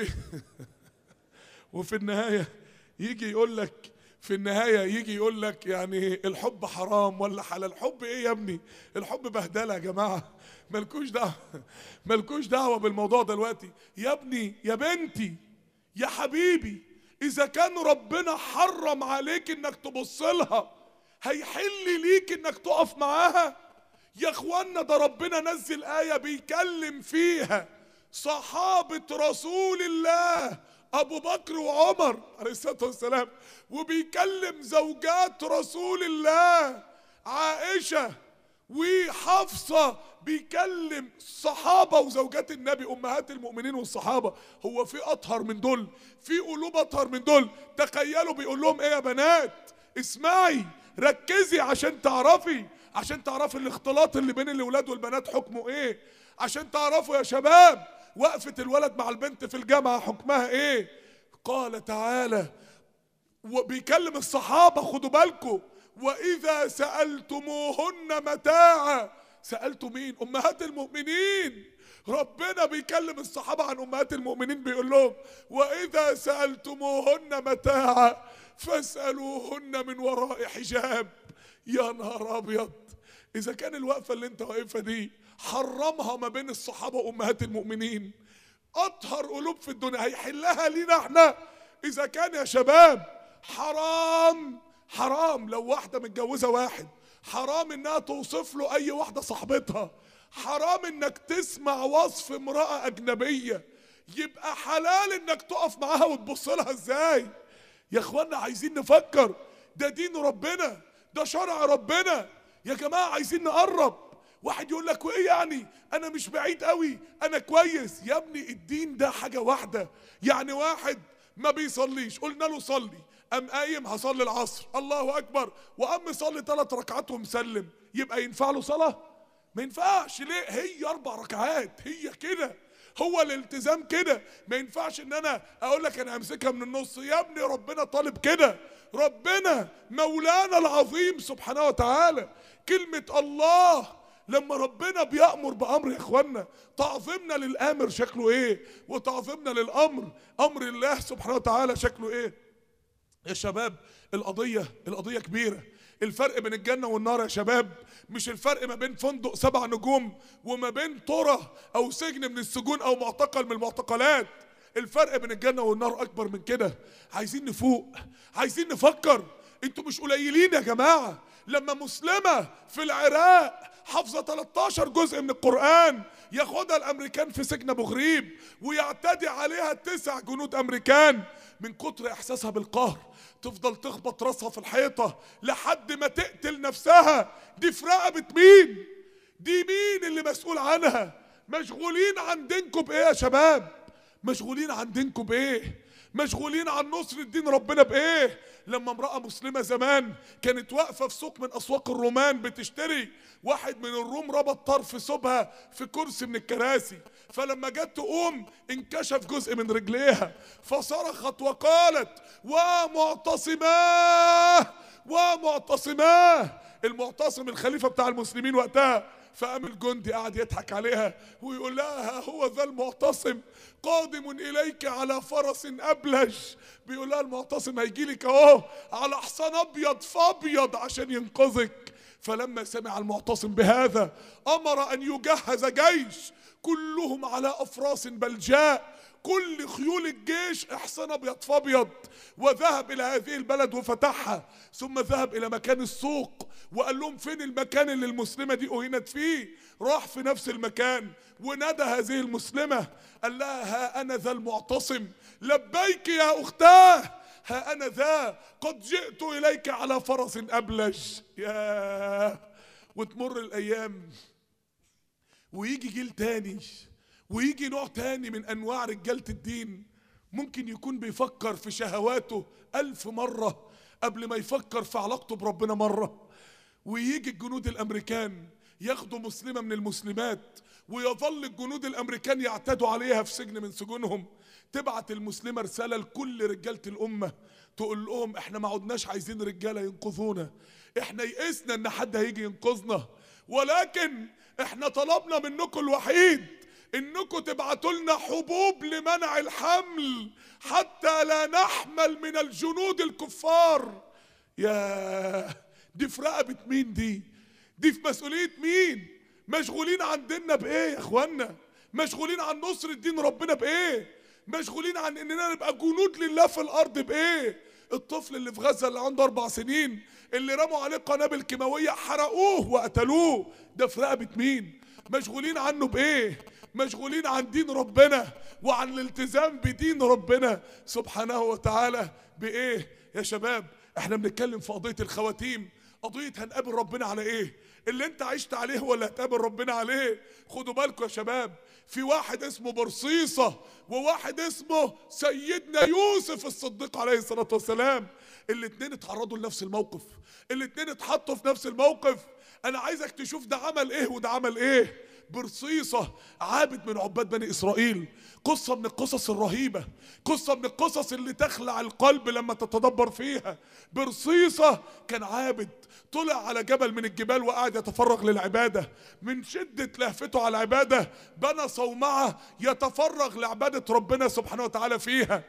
وفي النهايه يجي يقول لك في النهايه يجي يقول لك يعني الحب حرام ولا حلال الحب ايه يا ابني الحب بهدله يا جماعه ملكوش دعوه ملكوش دعوه بالموضوع دلوقتي يا ابني يا بنتي يا حبيبي اذا كان ربنا حرم عليك انك تبص لها هيحل ليك انك تقف معاها يا اخوانا ده ربنا نزل آية بيكلم فيها صحابة رسول الله أبو بكر وعمر عليه الصلاة والسلام وبيكلم زوجات رسول الله عائشة وحفصة بيكلم الصحابة وزوجات النبي أمهات المؤمنين والصحابة هو في أطهر من دول في قلوب أطهر من دول تخيلوا بيقول لهم إيه يا بنات اسمعي ركزي عشان تعرفي عشان تعرفي الاختلاط اللي بين الولاد والبنات حكمه ايه عشان تعرفوا يا شباب وقفة الولد مع البنت في الجامعة حكمها ايه قال تعالى وبيكلم الصحابة خدوا بالكم وإذا سألتموهن متاعا سألتوا مين أمهات المؤمنين ربنا بيكلم الصحابة عن أمهات المؤمنين بيقول لهم وإذا سألتموهن متاعا فاسألوهن من وراء حجاب يا نهار أبيض إذا كان الوقفة اللي أنت واقفها دي حرمها ما بين الصحابة وأمهات المؤمنين أطهر قلوب في الدنيا هيحلها لينا احنا إذا كان يا شباب حرام حرام لو واحدة متجوزة واحد حرام إنها توصف له أي واحدة صاحبتها حرام إنك تسمع وصف امرأة أجنبية يبقى حلال إنك تقف معاها وتبص لها إزاي يا إخوانا عايزين نفكر ده دين ربنا ده شرع ربنا يا جماعة عايزين نقرب واحد يقول لك وايه يعني انا مش بعيد قوي انا كويس يا ابني الدين ده حاجة واحدة يعني واحد ما بيصليش قلنا له صلي قام قايم هصلي العصر الله اكبر وقام مصلي ثلاث ركعات ومسلم يبقى ينفع له صلاة ما ينفعش ليه هي اربع ركعات هي كده هو الالتزام كده ما ينفعش ان انا اقول لك انا همسكها من النص يا ابني ربنا طالب كده ربنا مولانا العظيم سبحانه وتعالى كلمة الله لما ربنا بيأمر بأمر يا اخوانا تعظيمنا للآمر شكله ايه وتعظيمنا للأمر أمر الله سبحانه وتعالى شكله ايه يا شباب القضية القضية كبيرة الفرق بين الجنة والنار يا شباب مش الفرق ما بين فندق سبع نجوم وما بين طرة أو سجن من السجون أو معتقل من المعتقلات الفرق بين الجنة والنار أكبر من كده عايزين نفوق عايزين نفكر انتوا مش قليلين يا جماعة لما مسلمة في العراق حافظة 13 جزء من القرآن ياخدها الأمريكان في سجن أبو غريب ويعتدي عليها تسع جنود أمريكان من كتر إحساسها بالقهر تفضل تخبط راسها في الحيطة لحد ما تقتل نفسها دي في رقبة مين؟ دي مين اللي مسؤول عنها؟ مشغولين عن دينكم بإيه يا شباب؟ مشغولين عن دينكم بإيه؟ مشغولين عن نصر الدين ربنا بايه لما امرأة مسلمة زمان كانت واقفة في سوق من اسواق الرومان بتشتري واحد من الروم ربط طرف ثوبها في كرسي من الكراسي فلما جت تقوم انكشف جزء من رجليها فصرخت وقالت ومعتصماه ومعتصماه المعتصم الخليفة بتاع المسلمين وقتها فقام الجندي قاعد يضحك عليها ويقول لها هو ذا المعتصم قادم اليك على فرس ابلج بيقول لها المعتصم هيجي لك اهو على حصان ابيض فابيض عشان ينقذك فلما سمع المعتصم بهذا امر ان يجهز جيش كلهم على افراس بلجاء كل خيول الجيش احسن ابيض فابيض وذهب الى هذه البلد وفتحها ثم ذهب الى مكان السوق وقال لهم فين المكان اللي المسلمه دي اهينت فيه راح في نفس المكان ونادى هذه المسلمه قال لها ها انا ذا المعتصم لبيك يا اختاه ها انا ذا قد جئت اليك على فرس ابلج يا وتمر الايام ويجي جيل تاني ويجي نوع تاني من انواع رجالة الدين ممكن يكون بيفكر في شهواته الف مرة قبل ما يفكر في علاقته بربنا مرة ويجي الجنود الامريكان ياخدوا مسلمة من المسلمات ويظل الجنود الامريكان يعتدوا عليها في سجن من سجونهم تبعت المسلمة رسالة لكل رجالة الامة تقول لهم احنا ما عدناش عايزين رجالة ينقذونا احنا يئسنا ان حد هيجي ينقذنا ولكن احنا طلبنا منكم الوحيد انكم تبعتوا لنا حبوب لمنع الحمل حتى لا نحمل من الجنود الكفار يا دي في رقبة مين دي دي في مسؤولية مين مشغولين عن ديننا بايه يا اخوانا مشغولين عن نصر الدين ربنا بايه مشغولين عن اننا نبقى جنود لله في الارض بايه الطفل اللي في غزة اللي عنده اربع سنين اللي رموا عليه قنابل كيماوية حرقوه وقتلوه ده في رقبة مين مشغولين عنه بايه مشغولين عن دين ربنا وعن الالتزام بدين ربنا سبحانه وتعالى بايه يا شباب احنا بنتكلم في قضية الخواتيم قضية هنقابل ربنا على ايه اللي انت عشت عليه هو اللي هتقابل ربنا عليه خدوا بالكم يا شباب في واحد اسمه برصيصة وواحد اسمه سيدنا يوسف الصديق عليه الصلاة والسلام الاتنين اتعرضوا لنفس الموقف الاتنين اتحطوا في نفس الموقف انا عايزك تشوف ده عمل ايه وده عمل ايه برصيصة عابد من عباد بني إسرائيل قصة من القصص الرهيبة قصة من القصص اللي تخلع القلب لما تتدبر فيها برصيصة كان عابد طلع على جبل من الجبال وقعد يتفرغ للعبادة من شدة لهفته على العبادة بنى صومعة يتفرغ لعبادة ربنا سبحانه وتعالى فيها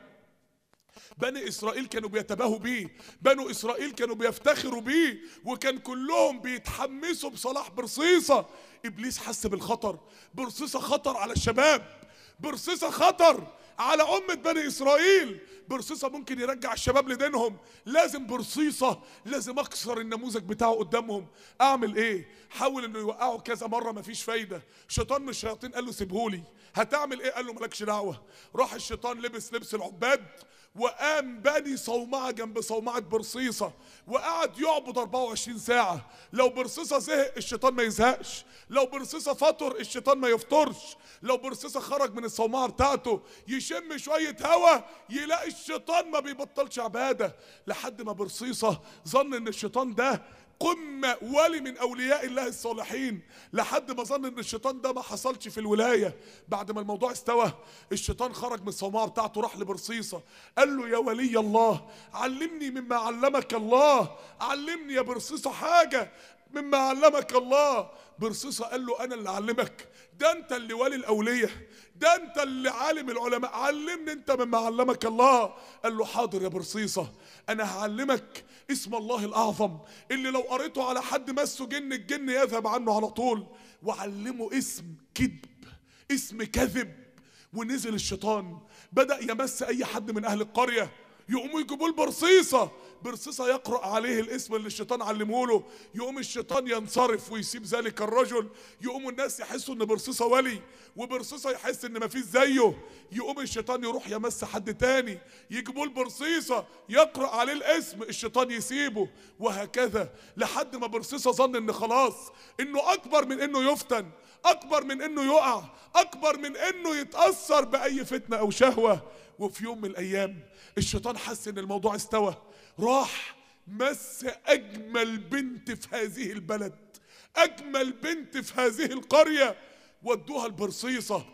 بني اسرائيل كانوا بيتباهوا بيه بنو اسرائيل كانوا بيفتخروا بيه وكان كلهم بيتحمسوا بصلاح برصيصة ابليس حس بالخطر برصيصة خطر على الشباب برصيصة خطر على أمة بني إسرائيل برصيصة ممكن يرجع الشباب لدينهم لازم برصيصة لازم أكسر النموذج بتاعه قدامهم أعمل إيه حاول إنه يوقعه كذا مرة مفيش فايدة شيطان من الشياطين قال له سيبهولي هتعمل إيه قال له مالكش دعوة راح الشيطان لبس لبس العباد وقام بني صومعة جنب صومعة برصيصة وقعد يعبد 24 ساعة لو برصيصة زهق الشيطان ما يزهقش لو برصيصة فطر الشيطان ما يفطرش لو برصيصة خرج من الصومعة بتاعته يشم شوية هوا يلاقي الشيطان ما بيبطلش عبادة لحد ما برصيصة ظن ان الشيطان ده قمة ولي من أولياء الله الصالحين لحد ما ظن إن الشيطان ده ما حصلش في الولاية بعد ما الموضوع استوى الشيطان خرج من الصومعة بتاعته راح لبرصيصة قال له يا ولي الله علمني مما علمك الله علمني يا برصيصة حاجة مما علمك الله برصيصة قال له أنا اللي أعلمك ده أنت اللي ولي الأولية ده أنت اللي عالم العلماء علمني أنت مما علمك الله قال له حاضر يا برصيصة أنا هعلمك اسم الله الأعظم اللي لو قريته على حد مسه جن الجن يذهب عنه على طول وعلمه اسم كذب اسم كذب ونزل الشيطان بدأ يمس أي حد من أهل القرية يقوموا يجيبوا له برصيصة برصيصة يقرأ عليه الاسم اللي الشيطان علمه له يقوم الشيطان ينصرف ويسيب ذلك الرجل يقوم الناس يحسوا ان برصيصة ولي وبرصيصة يحس ان مفيش زيه يقوم الشيطان يروح يمس حد تاني يجيبوا له برصيصة يقرأ عليه الاسم الشيطان يسيبه وهكذا لحد ما برصيصة ظن ان خلاص انه اكبر من انه يفتن اكبر من انه يقع اكبر من انه يتأثر باي فتنة او شهوة وفي يوم من الايام الشيطان حس ان الموضوع استوى راح مس اجمل بنت في هذه البلد اجمل بنت في هذه القرية ودوها البرصيصة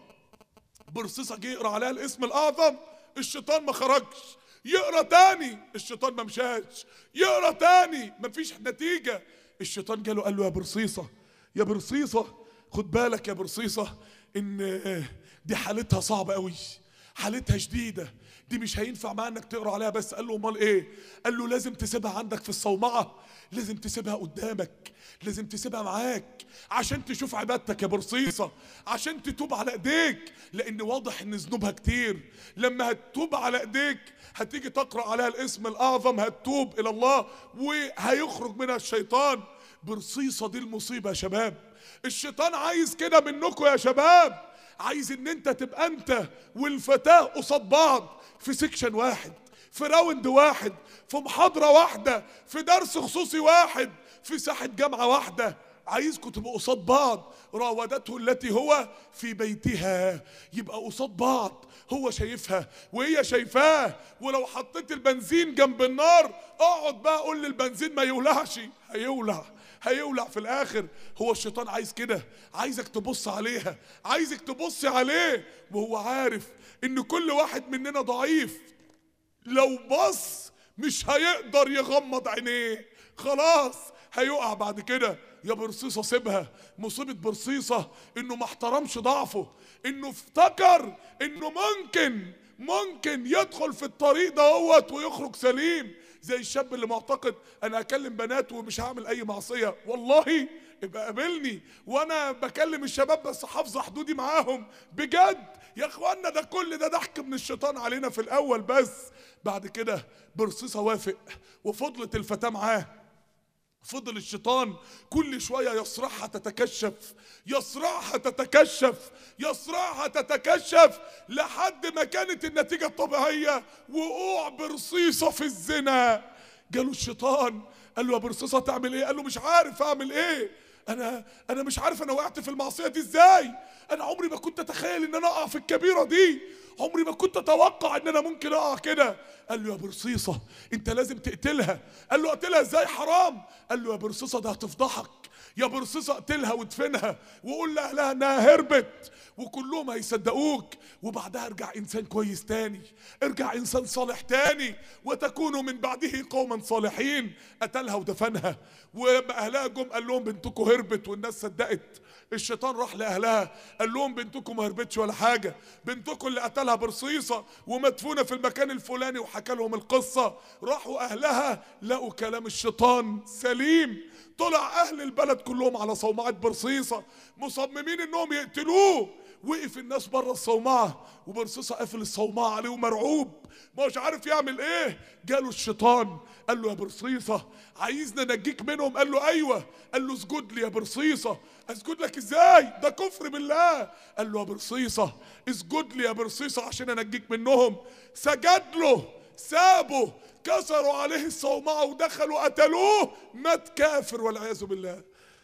برصيصة جه يقرا عليها الاسم الاعظم الشيطان ما خرجش يقرا تاني الشيطان ما مشاش يقرا تاني مفيش نتيجة الشيطان جاله قال له يا برصيصة يا برصيصة خد بالك يا برصيصة ان دي حالتها صعبة قوي حالتها شديده دي مش هينفع معاها انك تقرا عليها بس قال له امال ايه قال له لازم تسيبها عندك في الصومعه لازم تسيبها قدامك لازم تسيبها معاك عشان تشوف عبادتك يا برصيصه عشان تتوب على ايديك لان واضح ان ذنوبها كتير لما هتتوب على ايديك هتيجي تقرا عليها الاسم الاعظم هتتوب الى الله وهيخرج منها الشيطان برصيصه دي المصيبه يا شباب الشيطان عايز كده منكم يا شباب عايز ان انت تبقى انت والفتاه قصاد بعض في سيكشن واحد في راوند واحد في محاضره واحده في درس خصوصي واحد في ساحه جامعه واحده عايزكم تبقوا قصاد بعض راودته التي هو في بيتها يبقى قصاد بعض هو شايفها وهي شايفاه ولو حطيت البنزين جنب النار اقعد بقى قول للبنزين ما يولعش هيولع هيولع في الاخر هو الشيطان عايز كده عايزك تبص عليها عايزك تبص عليه وهو عارف ان كل واحد مننا ضعيف لو بص مش هيقدر يغمض عينيه خلاص هيقع بعد كده يا برصيصة سيبها مصيبة برصيصة انه ما احترمش ضعفه انه افتكر انه ممكن ممكن يدخل في الطريق دهوت ويخرج سليم زي الشاب اللي معتقد انا اكلم بنات ومش هعمل اي معصية والله ابقى قابلني وانا بكلم الشباب بس حافظه حدودي معاهم بجد يا اخوانا ده كل ده ضحك من الشيطان علينا في الاول بس بعد كده برصيصه وافق وفضلت الفتاه معاه فضل الشيطان كل شوية يصرعها تتكشف يصرعها تتكشف يصرعها تتكشف لحد ما كانت النتيجة الطبيعية وقوع برصيصة في الزنا جاله الشيطان قال له يا برصيصة تعمل ايه قال له مش عارف اعمل ايه انا انا مش عارف انا وقعت في المعصية دي ازاي انا عمري ما كنت اتخيل ان انا اقع في الكبيرة دي عمري ما كنت اتوقع ان انا ممكن اقع كده قال له يا برصيصة انت لازم تقتلها قال له اقتلها ازاي حرام قال له يا برصيصة ده هتفضحك يا برصيصة اقتلها وادفنها وقول لاهلها انها هربت وكلهم هيصدقوك وبعدها ارجع انسان كويس تاني ارجع انسان صالح تاني وتكونوا من بعده قوما صالحين قتلها ودفنها ولما اهلها جم قال لهم بنتكم هربت والناس صدقت الشيطان راح لاهلها قال لهم بنتكم ما هربتش ولا حاجه بنتكم اللي قتلها برصيصه ومدفونه في المكان الفلاني وحكى لهم القصه راحوا اهلها لقوا كلام الشيطان سليم طلع اهل البلد كلهم على صومعه برصيصه مصممين انهم يقتلوه وقف الناس بره الصومعه وبرصيصه قافل الصومعه عليه ومرعوب مش عارف يعمل ايه جاله الشيطان قال له يا برصيصه عايزنا نجيك منهم قال له ايوه قال له اسجد لي يا برصيصه اسجد لك ازاي ده كفر بالله قال له يا برصيصه اسجد لي يا برصيصه عشان انجيك منهم سجد له سابه كسروا عليه الصومعه ودخلوا قتلوه مات كافر والعياذ بالله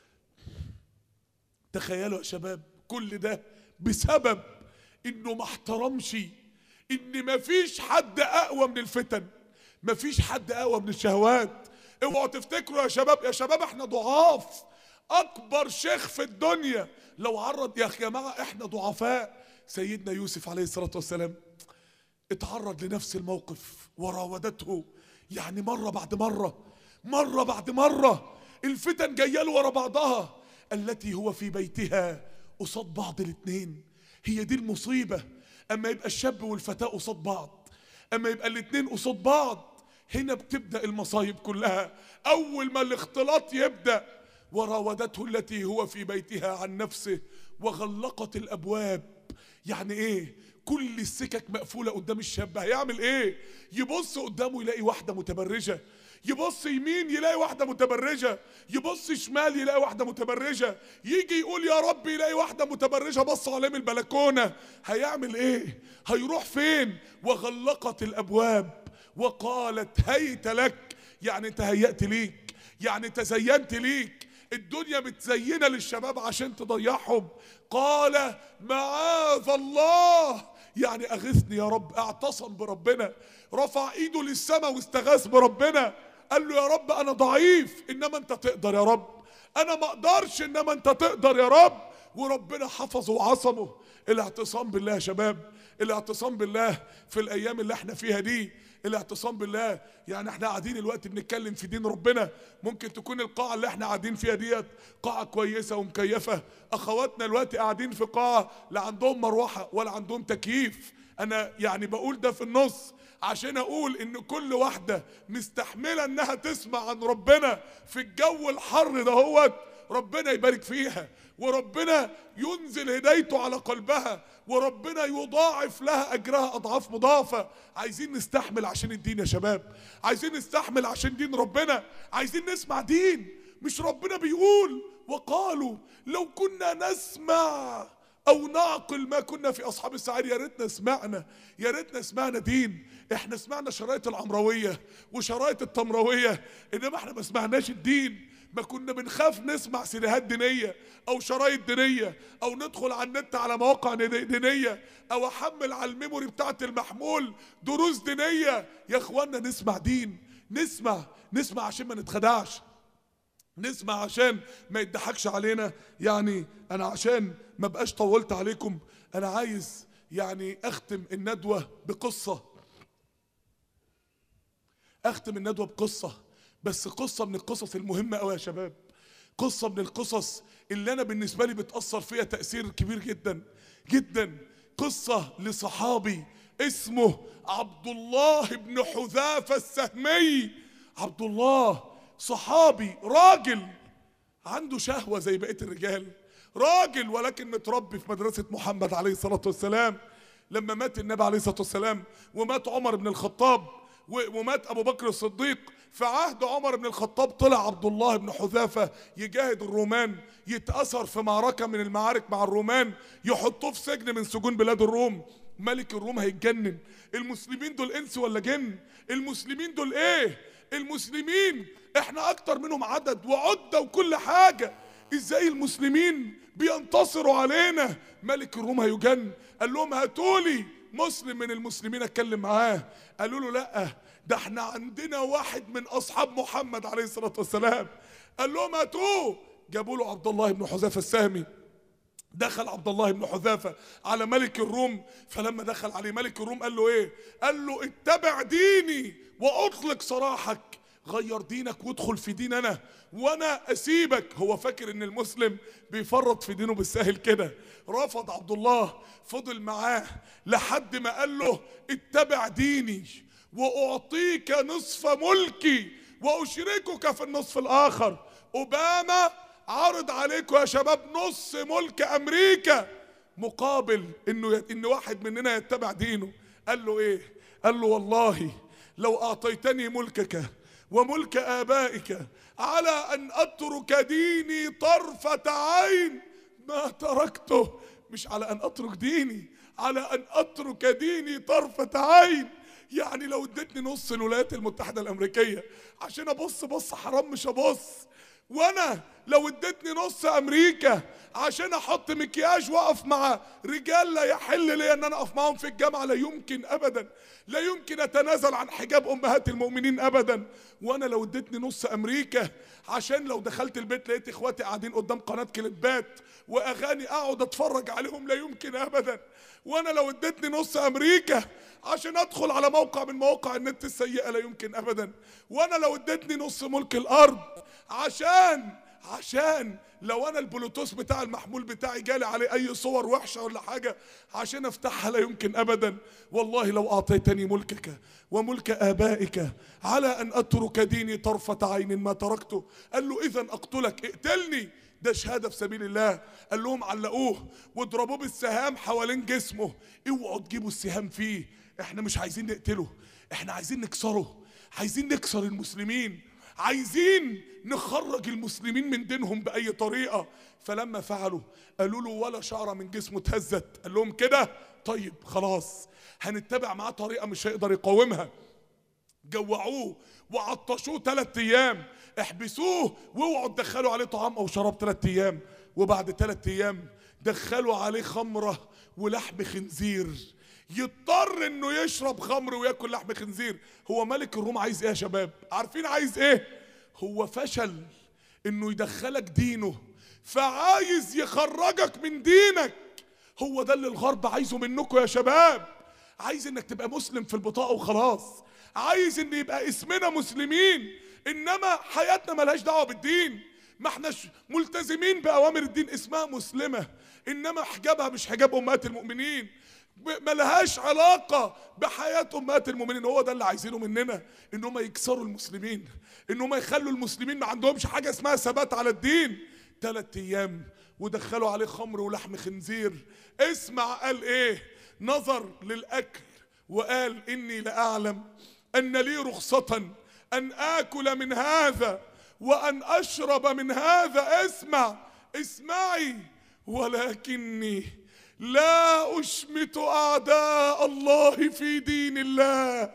تخيلوا يا شباب كل ده بسبب انه ما احترمش ان مفيش حد اقوى من الفتن مفيش حد اقوى من الشهوات اوعوا تفتكروا يا شباب يا شباب احنا ضعاف اكبر شيخ في الدنيا لو عرض يا جماعه احنا ضعفاء سيدنا يوسف عليه الصلاه والسلام اتعرض لنفس الموقف وراودته يعني مره بعد مره مره بعد مره الفتن جايه له ورا بعضها التي هو في بيتها قصاد بعض الاتنين هي دي المصيبه اما يبقى الشاب والفتاه قصاد بعض اما يبقى الاتنين قصاد بعض هنا بتبدا المصايب كلها اول ما الاختلاط يبدا وراودته التي هو في بيتها عن نفسه وغلقت الابواب يعني ايه كل السكك مقفوله قدام الشاب هيعمل ايه يبص قدامه يلاقي واحده متبرجه يبص يمين يلاقي واحدة متبرجة يبص شمال يلاقي واحدة متبرجة يجي يقول يا رب يلاقي واحدة متبرجة بص عليه من البلكونة هيعمل ايه هيروح فين وغلقت الابواب وقالت هيت لك يعني تهيأت ليك يعني تزينت ليك الدنيا متزينة للشباب عشان تضيعهم قال معاذ الله يعني اغثني يا رب اعتصم بربنا رفع ايده للسماء واستغاث بربنا قال له يا رب انا ضعيف انما انت تقدر يا رب انا ما اقدرش انما انت تقدر يا رب وربنا حفظه وعصمه الاعتصام بالله يا شباب الاعتصام بالله في الايام اللي احنا فيها دي الاعتصام بالله يعني احنا قاعدين الوقت بنتكلم في دين ربنا ممكن تكون القاعة اللي احنا قاعدين فيها ديت قاعة كويسة ومكيفة اخواتنا الوقت قاعدين في قاعة لا عندهم مروحة ولا عندهم تكييف انا يعني بقول ده في النص عشان اقول ان كل واحدة مستحملة انها تسمع عن ربنا في الجو الحر دهوت ربنا يبارك فيها وربنا ينزل هدايته على قلبها وربنا يضاعف لها اجرها اضعاف مضاعفه عايزين نستحمل عشان الدين يا شباب عايزين نستحمل عشان دين ربنا عايزين نسمع دين مش ربنا بيقول وقالوا لو كنا نسمع او نعقل ما كنا في اصحاب السعير يا ريتنا سمعنا يا ريتنا سمعنا دين احنا سمعنا شرايط العمرويه وشرايط التمرويه انما احنا ما سمعناش الدين ما كنا بنخاف نسمع سيديهات دينيه او شرايط دينيه او ندخل على النت على مواقع دينيه او احمل على الميموري بتاعت المحمول دروس دينيه يا اخوانا نسمع دين نسمع نسمع عشان ما نتخدعش نسمع عشان ما يضحكش علينا يعني انا عشان ما بقاش طولت عليكم انا عايز يعني اختم الندوة بقصة اختم الندوة بقصة بس قصة من القصص المهمة قوي يا شباب قصة من القصص اللي انا بالنسبة لي بتأثر فيها تأثير كبير جدا جدا قصة لصحابي اسمه عبد الله بن حذافة السهمي عبد الله صحابي راجل عنده شهوة زي بقية الرجال راجل ولكن متربي في مدرسة محمد عليه الصلاة والسلام لما مات النبي عليه الصلاة والسلام ومات عمر بن الخطاب ومات أبو بكر الصديق في عهد عمر بن الخطاب طلع عبد الله بن حذافة يجاهد الرومان يتأثر في معركة من المعارك مع الرومان يحطوه في سجن من سجون بلاد الروم ملك الروم هيتجنن المسلمين دول انس ولا جن المسلمين دول ايه المسلمين احنا اكتر منهم عدد وعدة وكل حاجة ازاي المسلمين بينتصروا علينا ملك الروم هيجن قال لهم هاتولي مسلم من المسلمين اتكلم معاه قالوا له لا ده احنا عندنا واحد من اصحاب محمد عليه الصلاة والسلام قال لهم هاتوه جابوا له عبد الله بن حذافة السهمي دخل عبد الله بن حذافة على ملك الروم فلما دخل عليه ملك الروم قال له ايه قال له اتبع ديني واطلق سراحك غير دينك وادخل في دين انا وانا اسيبك هو فاكر ان المسلم بيفرط في دينه بالسهل كده رفض عبد الله فضل معاه لحد ما قال له اتبع ديني واعطيك نصف ملكي واشركك في النصف الاخر اوباما عرض عليكم يا شباب نص ملك امريكا مقابل انه ان واحد مننا يتبع دينه قال له ايه قال له والله لو اعطيتني ملكك وملك ابائك على ان اترك ديني طرفة عين ما تركته مش على ان اترك ديني على ان اترك ديني طرفة عين يعني لو اديتني نص الولايات المتحدة الامريكية عشان ابص بص حرام مش ابص وانا لو اديتني نص امريكا عشان احط مكياج واقف مع رجال لا يحل لي ان انا اقف معاهم في الجامعه لا يمكن ابدا لا يمكن اتنازل عن حجاب امهات المؤمنين ابدا وانا لو اديتني نص امريكا عشان لو دخلت البيت لقيت اخواتي قاعدين قدام قناه كليبات واغاني اقعد اتفرج عليهم لا يمكن ابدا وانا لو اديتني نص امريكا عشان ادخل على موقع من مواقع النت السيئه لا يمكن ابدا وانا لو اديتني نص ملك الارض عشان عشان لو انا البلوتوث بتاع المحمول بتاعي جالي عليه اي صور وحشه ولا حاجه عشان افتحها لا يمكن ابدا والله لو اعطيتني ملكك وملك ابائك على ان اترك ديني طرفه عين ما تركته قال له اذا اقتلك اقتلني ده شهاده في سبيل الله قال لهم علقوه واضربوه بالسهام حوالين جسمه اوعوا تجيبوا السهام فيه احنا مش عايزين نقتله احنا عايزين نكسره عايزين نكسر المسلمين عايزين نخرج المسلمين من دينهم بأي طريقة فلما فعلوا قالوا له ولا شعرة من جسمه اتهزت قال لهم كده طيب خلاص هنتبع معاه طريقة مش هيقدر يقاومها جوعوه وعطشوه ثلاث ايام احبسوه واوعوا تدخلوا عليه طعام او شراب ثلاث ايام وبعد ثلاث ايام دخلوا عليه خمره ولحم خنزير يضطر انه يشرب خمر وياكل لحم خنزير هو ملك الروم عايز ايه يا شباب عارفين عايز ايه هو فشل انه يدخلك دينه فعايز يخرجك من دينك هو ده اللي الغرب عايزه منكم يا شباب عايز انك تبقى مسلم في البطاقه وخلاص عايز ان يبقى اسمنا مسلمين انما حياتنا ملهاش دعوه بالدين ما احناش ملتزمين باوامر الدين اسمها مسلمه انما حجابها مش حجاب امهات المؤمنين ب- ملهاش علاقة بحياة أمهات المؤمنين هو ده اللي عايزينه مننا إن هم يكسروا المسلمين إن هم يخلوا المسلمين ما عندهمش حاجة اسمها ثبات على الدين ثلاث أيام ودخلوا عليه خمر ولحم خنزير اسمع قال إيه نظر للأكل وقال إني لأعلم أن لي رخصة أن آكل من هذا وأن أشرب من هذا اسمع اسمعي ولكني لا أشمت أعداء الله في دين الله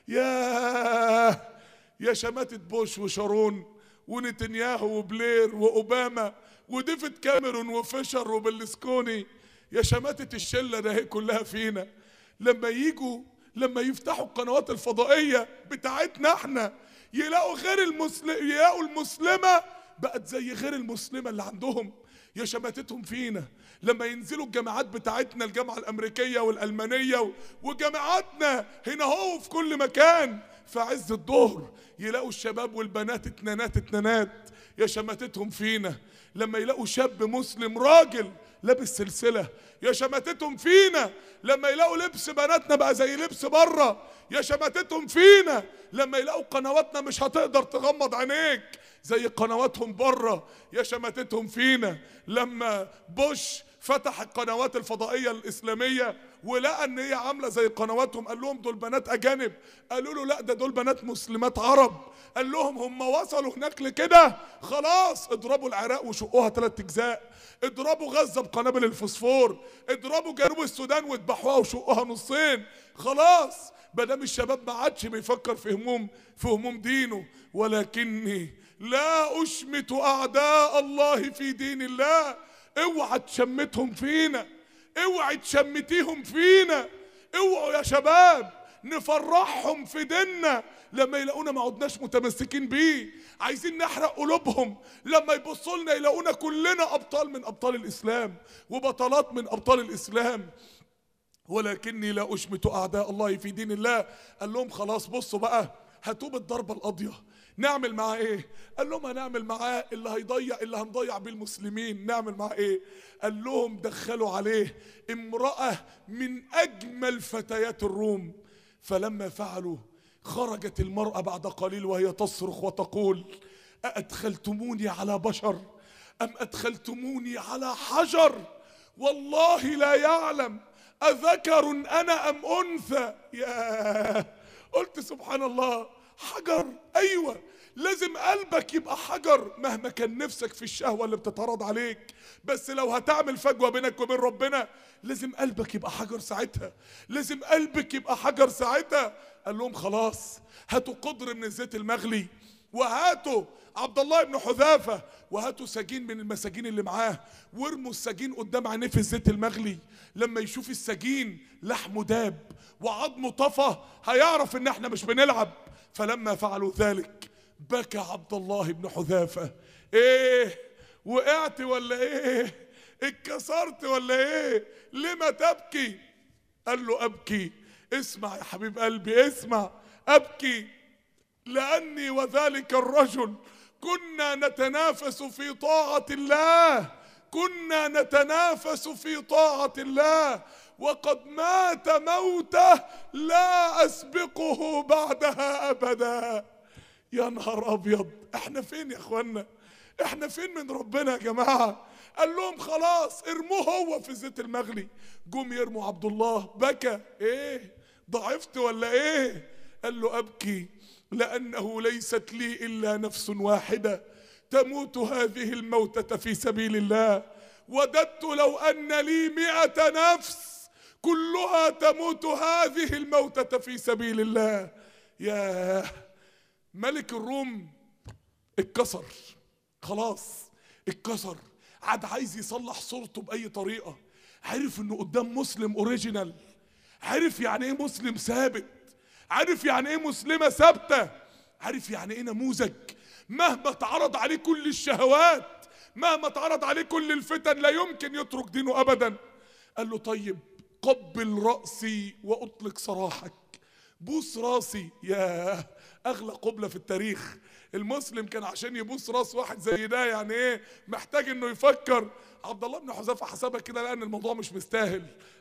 يا يا شماتة بوش وشارون ونتنياهو وبلير وأوباما وديفيد كاميرون وفيشر وبرلسكوني يا شماتة الشلة ده هي كلها فينا لما يجوا لما يفتحوا القنوات الفضائية بتاعتنا احنا يلاقوا غير المسلم يلاقوا المسلمة بقت زي غير المسلمة اللي عندهم يا شماتتهم فينا لما ينزلوا الجامعات بتاعتنا الجامعة الأمريكية والألمانية و- وجامعاتنا هنا هو في كل مكان في عز الظهر يلاقوا الشباب والبنات اتنانات اتنانات يا شماتتهم فينا لما يلاقوا شاب مسلم راجل لابس سلسلة يا شماتتهم فينا لما يلاقوا لبس بناتنا بقى زي لبس بره يا شماتتهم فينا لما يلاقوا قنواتنا مش هتقدر تغمض عينيك زي قنواتهم بره يا شماتتهم فينا لما بوش فتح القنوات الفضائية الإسلامية ولقى إن هي عاملة زي قنواتهم قال لهم دول بنات أجانب قالوا له لا ده دول بنات مسلمات عرب قال لهم هم وصلوا هناك لكده خلاص اضربوا العراق وشقوها ثلاث أجزاء اضربوا غزة بقنابل الفوسفور اضربوا جنوب السودان واذبحوها وشقوها نصين خلاص مادام الشباب ما عادش بيفكر في هموم في هموم دينه ولكني لا أشمت أعداء الله في دين الله اوعى تشمتهم فينا اوعى تشمتيهم فينا اوعوا يا شباب نفرحهم في ديننا لما يلاقونا ما عدناش متمسكين بيه عايزين نحرق قلوبهم لما يبصوا لنا يلاقونا كلنا ابطال من ابطال الاسلام وبطلات من ابطال الاسلام ولكني لا أشمت أعداء الله في دين الله قال لهم خلاص بصوا بقى هاتوا بالضربة القاضية نعمل معاه ايه قال لهم هنعمل معاه اللي هيضيع اللي هنضيع بيه المسلمين نعمل معاه ايه قال لهم دخلوا عليه امرأة من أجمل فتيات الروم فلما فعلوا خرجت المرأة بعد قليل وهي تصرخ وتقول أأدخلتموني على بشر أم أدخلتموني على حجر والله لا يعلم أذكر أنا أم أنثى يا قلت سبحان الله حجر أيوة لازم قلبك يبقى حجر مهما كان نفسك في الشهوة اللي بتتعرض عليك بس لو هتعمل فجوة بينك وبين ربنا لازم قلبك يبقى حجر ساعتها لازم قلبك يبقى حجر ساعتها قال لهم خلاص هاتوا قدر من الزيت المغلي وهاتوا عبد الله بن حذافة وهاتوا سجين من المساجين اللي معاه وارموا السجين قدام عينيه في الزيت المغلي لما يشوف السجين لحمه داب وعظمه طفى هيعرف ان احنا مش بنلعب فلما فعلوا ذلك بكى عبد الله بن حذافة ايه وقعت ولا ايه اتكسرت ولا ايه لما تبكي قال له ابكي اسمع يا حبيب قلبي اسمع ابكي لاني وذلك الرجل كنا نتنافس في طاعه الله كنا نتنافس في طاعه الله وقد مات موته لا اسبقه بعدها ابدا يا نهار ابيض احنا فين يا اخوانا احنا فين من ربنا يا جماعه قال لهم خلاص ارموه هو في الزيت المغلي جم يرموا عبد الله بكى ايه ضعفت ولا ايه قال له ابكي لانه ليست لي الا نفس واحده تموت هذه الموتة في سبيل الله وددت لو ان لي مئة نفس كلها تموت هذه الموتة في سبيل الله يا ملك الروم اتكسر خلاص اتكسر عاد عايز يصلح صورته بأي طريقة عرف انه قدام مسلم اوريجينال عرف يعني ايه مسلم ثابت عارف يعني ايه مسلمة ثابتة عارف يعني ايه نموذج مهما اتعرض عليه كل الشهوات مهما اتعرض عليه كل الفتن لا يمكن يترك دينه ابدا قال له طيب قبل رأسي واطلق سراحك بوس راسي يا اغلى قبلة في التاريخ المسلم كان عشان يبوس راس واحد زي ده يعني ايه محتاج انه يفكر عبد الله بن حذافه حسبها كده لان الموضوع مش مستاهل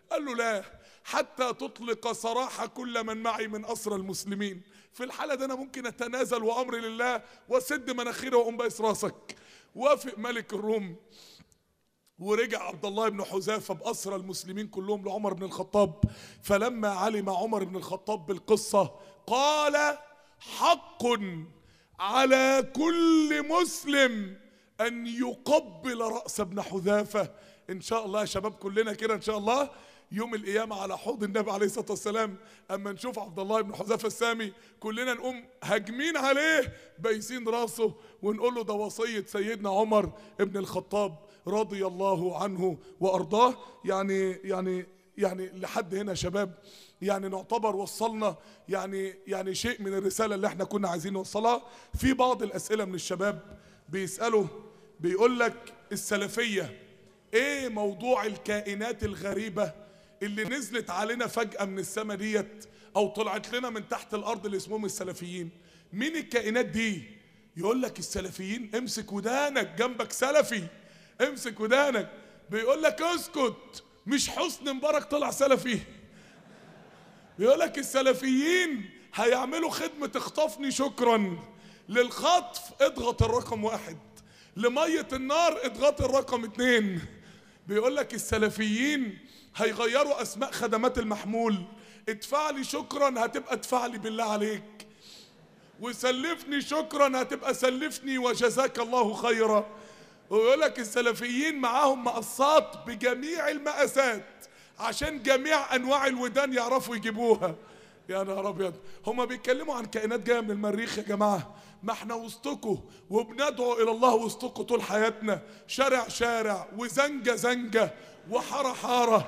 قال له لا حتى تطلق سراح كل من معي من أسرى المسلمين في الحالة دي أنا ممكن أتنازل وأمري لله وأسد مناخيري وأقوم بايس راسك وافق ملك الروم ورجع عبد الله بن حذافة بأسرى المسلمين كلهم لعمر بن الخطاب فلما علم عمر بن الخطاب بالقصة قال حق على كل مسلم أن يقبل رأس ابن حذافة إن شاء الله يا شباب كلنا كده إن شاء الله يوم القيامة على حوض النبي عليه الصلاة والسلام أما نشوف عبد الله بن حذافة السامي كلنا نقوم هاجمين عليه بايسين راسه ونقول له ده وصية سيدنا عمر ابن الخطاب رضي الله عنه وأرضاه يعني يعني يعني لحد هنا يا شباب يعني نعتبر وصلنا يعني يعني شيء من الرسالة اللي احنا كنا عايزين نوصلها في بعض الأسئلة من الشباب بيسألوا بيقول لك السلفية ايه موضوع الكائنات الغريبة اللي نزلت علينا فجأة من السماء ديت او طلعت لنا من تحت الارض اللي اسمهم السلفيين مين الكائنات دي يقول لك السلفيين امسك ودانك جنبك سلفي امسك ودانك بيقول لك اسكت مش حسن مبارك طلع سلفي بيقول لك السلفيين هيعملوا خدمة اخطفني شكرا للخطف اضغط الرقم واحد لمية النار اضغط الرقم اتنين بيقول لك السلفيين هيغيروا اسماء خدمات المحمول ادفع لي شكرا هتبقى ادفع لي بالله عليك وسلفني شكرا هتبقى سلفني وجزاك الله خيرا ويقول لك السلفيين معاهم مقصات بجميع المقاسات عشان جميع انواع الودان يعرفوا يجيبوها يا نهار ابيض هما بيتكلموا عن كائنات جايه من المريخ يا جماعه ما احنا وسطكم وبندعو الى الله وسطكم طول حياتنا شارع شارع وزنجه زنجه وحاره حاره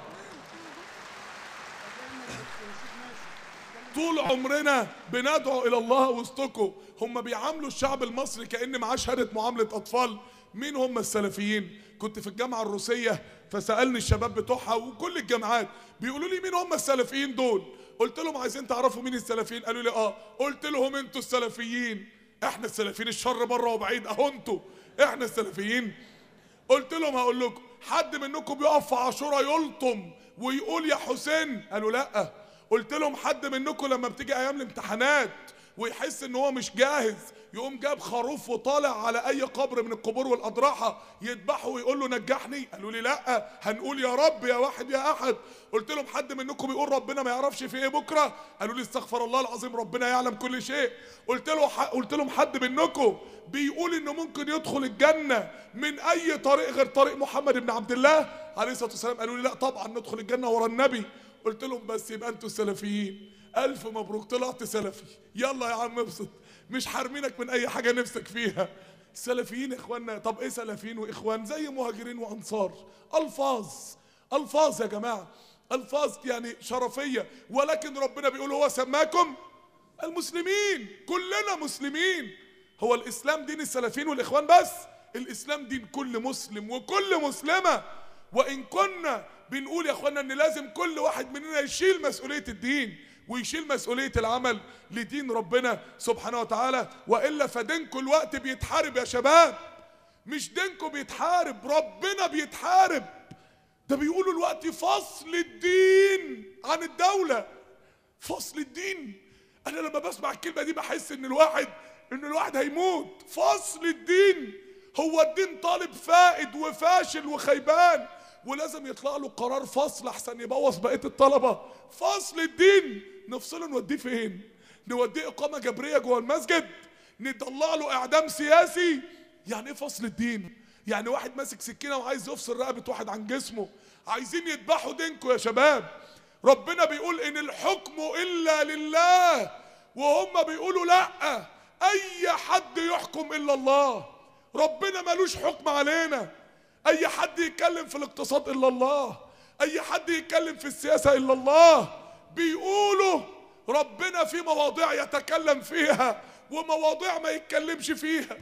طول عمرنا بندعو الى الله وسطكم هم بيعاملوا الشعب المصري كان معاه شهاده معامله اطفال مين هم السلفيين كنت في الجامعه الروسيه فسالني الشباب بتوعها وكل الجامعات بيقولوا لي مين هم السلفيين دول قلت لهم عايزين تعرفوا مين السلفيين قالوا لي اه قلت لهم انتوا السلفيين احنا السلفيين الشر بره وبعيد اهو انتوا احنا السلفيين قلت لهم هقول لكم حد منكم بيقف في عاشوره يلطم ويقول يا حسين قالوا لا قلت لهم حد منكم لما بتيجي ايام الامتحانات ويحس ان هو مش جاهز يقوم جاب خروف وطالع على اي قبر من القبور والاضراحه يذبحه ويقول له نجحني قالوا لي لا هنقول يا رب يا واحد يا احد قلت لهم حد منكم بيقول ربنا ما يعرفش في ايه بكره قالوا لي استغفر الله العظيم ربنا يعلم كل شيء قلت له قلت لهم حد منكم بيقول انه ممكن يدخل الجنه من اي طريق غير طريق محمد بن عبد الله عليه الصلاه والسلام قالوا لي لا طبعا ندخل الجنه ورا النبي قلت لهم بس يبقى انتوا السلفيين الف مبروك طلعت سلفي يلا يا عم ابسط مش حارمينك من اي حاجه نفسك فيها السلفيين يا اخوانا طب ايه سلفيين واخوان زي مهاجرين وانصار الفاظ الفاظ يا جماعه الفاظ يعني شرفيه ولكن ربنا بيقول هو سماكم المسلمين كلنا مسلمين هو الاسلام دين السلفيين والاخوان بس الاسلام دين كل مسلم وكل مسلمه وان كنا بنقول يا اخوانا ان لازم كل واحد مننا يشيل مسؤوليه الدين ويشيل مسؤوليه العمل لدين ربنا سبحانه وتعالى والا فدينكم الوقت بيتحارب يا شباب مش دينكم بيتحارب ربنا بيتحارب ده بيقولوا الوقت فصل الدين عن الدوله فصل الدين انا لما بسمع الكلمه دي بحس ان الواحد ان الواحد هيموت فصل الدين هو الدين طالب فائد وفاشل وخيبان ولازم يطلع له قرار فصل احسن يبوظ بقيه الطلبه فصل الدين نفصله نوديه فين نوديه اقامه جبريه جوه المسجد نطلع له اعدام سياسي يعني ايه فصل الدين يعني واحد ماسك سكينه وعايز يفصل رقبه واحد عن جسمه عايزين يذبحوا دينكم يا شباب ربنا بيقول ان الحكم الا لله وهم بيقولوا لا اي حد يحكم الا الله ربنا ملوش حكم علينا اي حد يتكلم في الاقتصاد الا الله اي حد يتكلم في السياسه الا الله بيقولوا ربنا في مواضيع يتكلم فيها ومواضيع ما يتكلمش فيها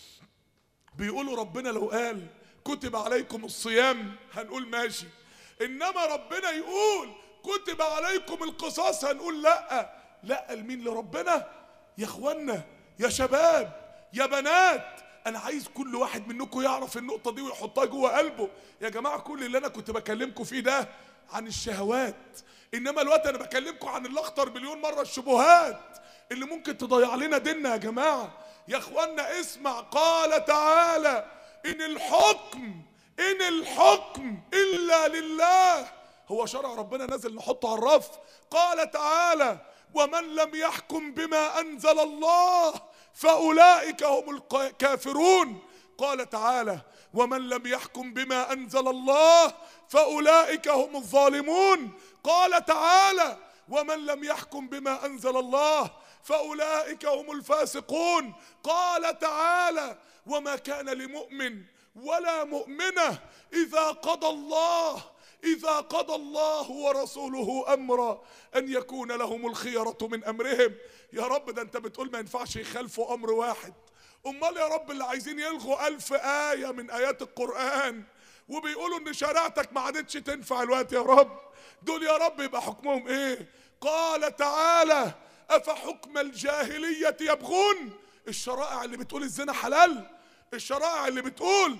بيقولوا ربنا لو قال كتب عليكم الصيام هنقول ماشي انما ربنا يقول كتب عليكم القصاص هنقول لا لا لمين لربنا يا اخوانا يا شباب يا بنات انا عايز كل واحد منكم يعرف النقطه دي ويحطها جوه قلبه يا جماعه كل اللي انا كنت بكلمكم فيه ده عن الشهوات انما الوقت انا بكلمكم عن الاخطر مليون مره الشبهات اللي ممكن تضيع لنا ديننا يا جماعه يا اخوانا اسمع قال تعالى ان الحكم ان الحكم الا لله هو شرع ربنا نازل نحطه على الرف قال تعالى ومن لم يحكم بما انزل الله فاولئك هم الكافرون قال تعالى ومن لم يحكم بما انزل الله فاولئك هم الظالمون قال تعالى ومن لم يحكم بما انزل الله فاولئك هم الفاسقون قال تعالى وما كان لمؤمن ولا مؤمنه اذا قضى الله اذا قضى الله ورسوله امرا ان يكون لهم الخيره من امرهم يا رب ده انت بتقول ما ينفعش يخالفوا امر واحد امال يا رب اللي عايزين يلغوا الف ايه من ايات القران وبيقولوا ان شريعتك ما عادتش تنفع الوقت يا رب دول يا رب يبقى حكمهم ايه قال تعالى افحكم الجاهليه يبغون الشرائع اللي بتقول الزنا حلال الشرائع اللي بتقول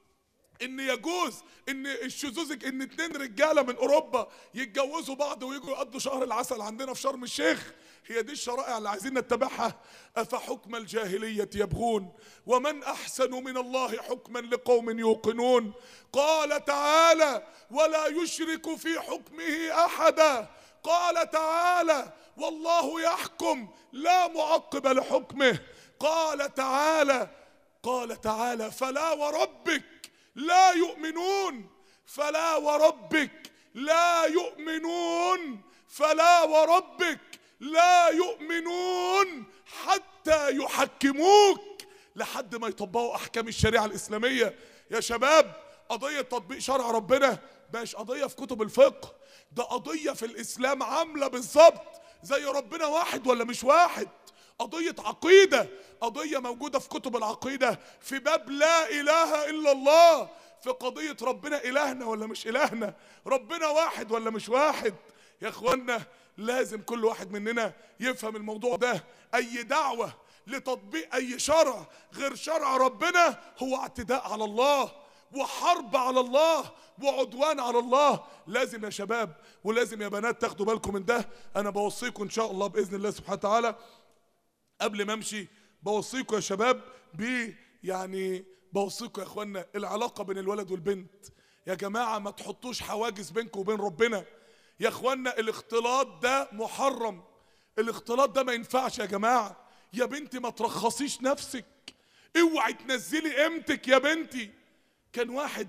ان يجوز ان الشذوذ ان اتنين رجاله من اوروبا يتجوزوا بعض ويجوا يقضوا شهر العسل عندنا في شرم الشيخ هي دي الشرائع اللي عايزين نتبعها افحكم الجاهليه يبغون ومن احسن من الله حكما لقوم يوقنون قال تعالى ولا يشرك في حكمه احدا قال تعالى والله يحكم لا معقب لحكمه قال تعالى قال تعالى فلا وربك لا يؤمنون فلا وربك لا يؤمنون فلا وربك لا يؤمنون حتى يحكموك لحد ما يطبقوا احكام الشريعه الاسلاميه يا شباب قضيه تطبيق شرع ربنا مش قضيه في كتب الفقه ده قضيه في الاسلام عامله بالظبط زي ربنا واحد ولا مش واحد قضية عقيدة قضية موجودة في كتب العقيدة في باب لا إله إلا الله في قضية ربنا إلهنا ولا مش إلهنا ربنا واحد ولا مش واحد يا إخوانا لازم كل واحد مننا يفهم الموضوع ده أي دعوة لتطبيق أي شرع غير شرع ربنا هو اعتداء على الله وحرب على الله وعدوان على الله لازم يا شباب ولازم يا بنات تاخدوا بالكم من ده انا بوصيكم ان شاء الله باذن الله سبحانه وتعالى قبل ما امشي بوصيكم يا شباب ب يعني بوصيكم يا اخوانا العلاقه بين الولد والبنت يا جماعه ما تحطوش حواجز بينكم وبين ربنا يا اخوانا الاختلاط ده محرم الاختلاط ده ما ينفعش يا جماعه يا بنتي ما ترخصيش نفسك اوعي تنزلي قيمتك يا بنتي كان واحد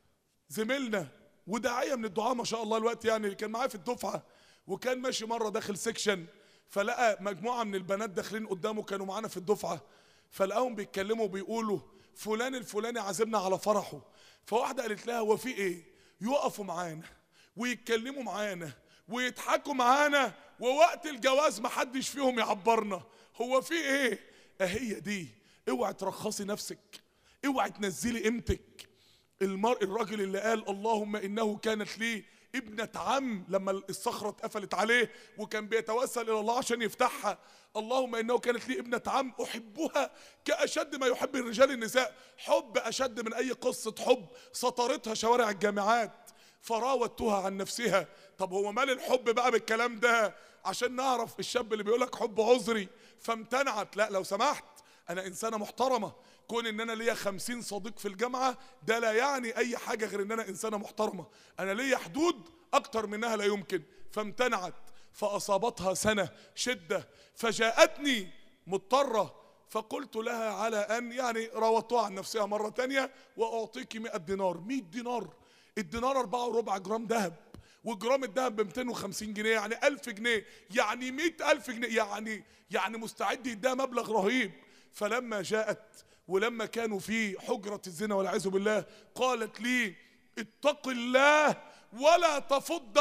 زميلنا وداعيه من الدعاه ما شاء الله الوقت يعني اللي كان معايا في الدفعه وكان ماشي مره داخل سيكشن فلقى مجموعه من البنات داخلين قدامه كانوا معانا في الدفعه فلقاهم بيتكلموا بيقولوا فلان الفلاني عازمنا على فرحه فواحده قالت لها هو في ايه يقفوا معانا ويتكلموا معانا ويضحكوا معانا ووقت الجواز محدش فيهم يعبرنا هو في ايه اهي دي اوعي ترخصي نفسك اوعي تنزلي قيمتك المرء الراجل اللي قال اللهم انه كانت لي ابنة عم لما الصخرة اتقفلت عليه وكان بيتوسل إلى الله عشان يفتحها اللهم إنه كانت لي ابنة عم أحبها كأشد ما يحب الرجال النساء حب أشد من أي قصة حب سطرتها شوارع الجامعات فراودتها عن نفسها طب هو مال الحب بقى بالكلام ده عشان نعرف الشاب اللي بيقولك حب عذري فامتنعت لا لو سمحت أنا إنسانة محترمة كون ان انا ليا خمسين صديق في الجامعة ده لا يعني اي حاجة غير ان انا انسانة محترمة انا ليا حدود اكتر منها لا يمكن فامتنعت فاصابتها سنة شدة فجاءتني مضطرة فقلت لها على ان يعني راودتها عن نفسها مرة تانية واعطيك 100 دينار 100 دينار الدينار أربعة وربع جرام ذهب وجرام الذهب ب 250 جنيه يعني 1000 جنيه يعني 100000 جنيه يعني يعني مستعد يديها مبلغ رهيب فلما جاءت ولما كانوا في حجرة الزنا والعياذ بالله قالت لي اتق الله ولا تفض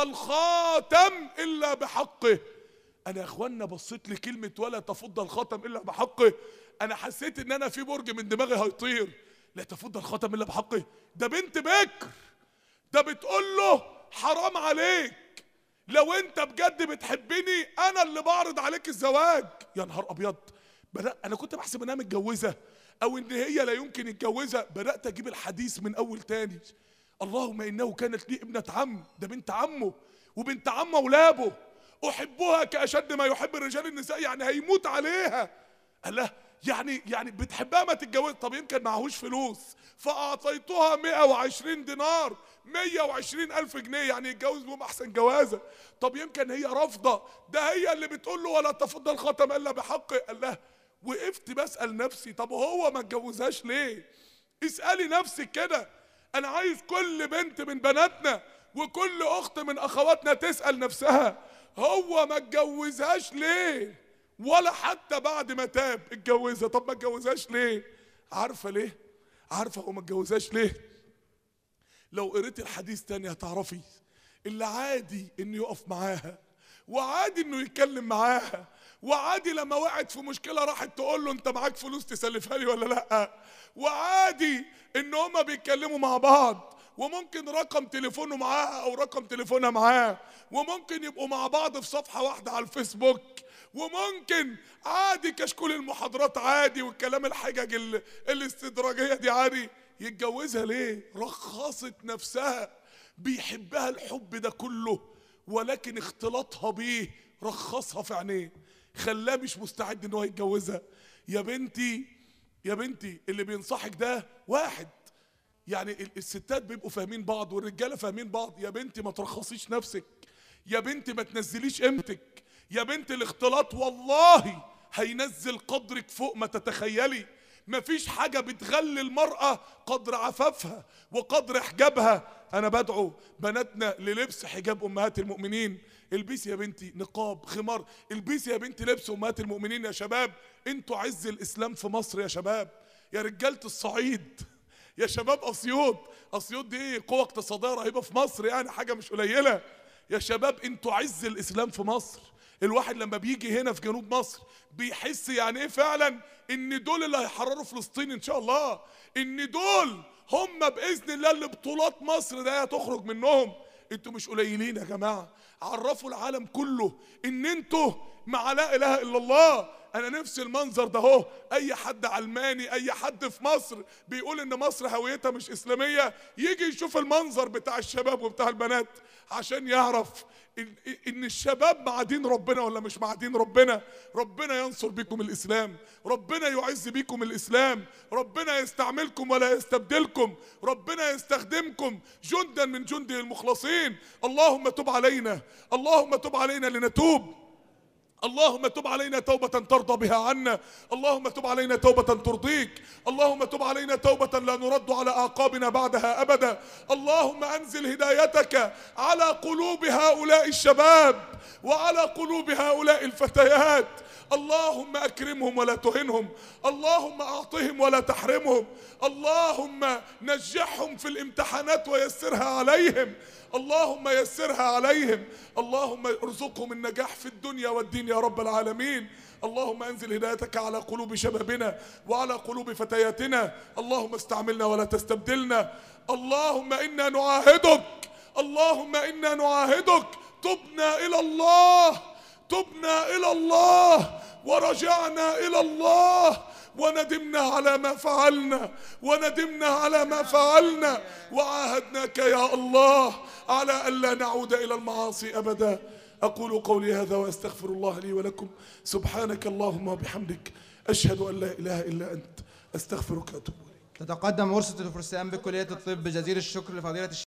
الخاتم إلا بحقه أنا يا إخوانا بصيت لكلمة ولا تفض الخاتم إلا بحقه أنا حسيت إن أنا في برج من دماغي هيطير لا تفض الخاتم إلا بحقه ده بنت بكر ده بتقول له حرام عليك لو انت بجد بتحبني انا اللي بعرض عليك الزواج يا نهار ابيض بدأ انا كنت بحسب انها متجوزه او ان هي لا يمكن يتجوزها بدات اجيب الحديث من اول تاني اللهم انه كانت لي ابنه عم ده بنت عمه وبنت عم اولابه احبها كاشد ما يحب الرجال النساء يعني هيموت عليها قال لها يعني يعني بتحبها ما تتجوز طب يمكن معهوش فلوس فاعطيتها 120 دينار 120 الف جنيه يعني يتجوز بهم احسن جوازه طب يمكن هي رافضه ده هي اللي بتقول له ولا تفض الخاتم الا بحقه قال لها وقفت بسال نفسي طب هو ما اتجوزهاش ليه اسالي نفسك كده انا عايز كل بنت من بناتنا وكل اخت من اخواتنا تسال نفسها هو ما اتجوزهاش ليه ولا حتى بعد ما تاب اتجوزها طب ما اتجوزهاش ليه عارفه ليه عارفه هو ما اتجوزهاش ليه لو قريت الحديث تاني هتعرفي اللي عادي انه يقف معاها وعادي انه يتكلم معاها وعادي لما وقعت في مشكله راحت تقول له انت معاك فلوس تسلفها لي ولا لا وعادي ان هما بيتكلموا مع بعض وممكن رقم تليفونه معاها او رقم تليفونها معاه وممكن يبقوا مع بعض في صفحه واحده على الفيسبوك وممكن عادي كشكول المحاضرات عادي والكلام الحجج ال- الاستدراجيه دي عادي يتجوزها ليه رخصت نفسها بيحبها الحب ده كله ولكن اختلاطها بيه رخصها في عينيه خلاه مش مستعد ان هو يتجوزها يا بنتي يا بنتي اللي بينصحك ده واحد يعني ال- الستات بيبقوا فاهمين بعض والرجاله فاهمين بعض يا بنتي ما ترخصيش نفسك يا بنتي ما تنزليش قيمتك يا بنتي الاختلاط والله هينزل قدرك فوق ما تتخيلي مفيش حاجة بتغلي المرأة قدر عفافها وقدر حجابها أنا بدعو بناتنا للبس حجاب أمهات المؤمنين البسي يا بنتي نقاب خمار البسي يا بنتي لبس أمهات المؤمنين يا شباب انتوا عز الإسلام في مصر يا شباب يا رجالة الصعيد يا شباب اسيوط اسيوط دي قوة اقتصادية رهيبة في مصر يعني حاجة مش قليلة يا شباب انتوا عز الاسلام في مصر الواحد لما بيجي هنا في جنوب مصر بيحس يعني ايه فعلا ان دول اللي هيحرروا فلسطين ان شاء الله ان دول هم باذن الله اللي بطولات مصر ده هتخرج منهم انتوا مش قليلين يا جماعه عرفوا العالم كله ان انتوا مع لا اله الا الله انا نفسي المنظر ده اهو اي حد علماني اي حد في مصر بيقول ان مصر هويتها مش اسلاميه يجي يشوف المنظر بتاع الشباب وبتاع البنات عشان يعرف ان إن الشباب مع دين ربنا ولا مش مع دين ربنا ربنا ينصر بكم الاسلام ربنا يعز بكم الاسلام ربنا يستعملكم ولا يستبدلكم ربنا يستخدمكم جندا من جنده المخلصين اللهم تب علينا اللهم تب علينا لنتوب اللهم تب علينا توبة ترضى بها عنا اللهم تب علينا توبة ترضيك اللهم تب علينا توبة لا نرد على أعقابنا بعدها أبدا اللهم أنزل هدايتك على قلوب هؤلاء الشباب وعلى قلوب هؤلاء الفتيات اللهم أكرمهم ولا تهنهم اللهم أعطهم ولا تحرمهم اللهم نجحهم في الامتحانات ويسرها عليهم اللهم يسرها عليهم اللهم ارزقهم النجاح في الدنيا والدين يا رب العالمين اللهم انزل هدايتك على قلوب شبابنا وعلى قلوب فتياتنا اللهم استعملنا ولا تستبدلنا اللهم انا نعاهدك اللهم انا نعاهدك تبنا الى الله تبنا الى الله ورجعنا الى الله وندمنا على ما فعلنا وندمنا على ما فعلنا وعاهدناك يا الله على ألا نعود إلى المعاصي أبدا أقول قولي هذا وأستغفر الله لي ولكم سبحانك اللهم وبحمدك أشهد أن لا إله إلا أنت أستغفرك وأتوب إليك تتقدم ورشة الفرسان بكلية الطب بجزيل الشكر لفضيلة الشيخ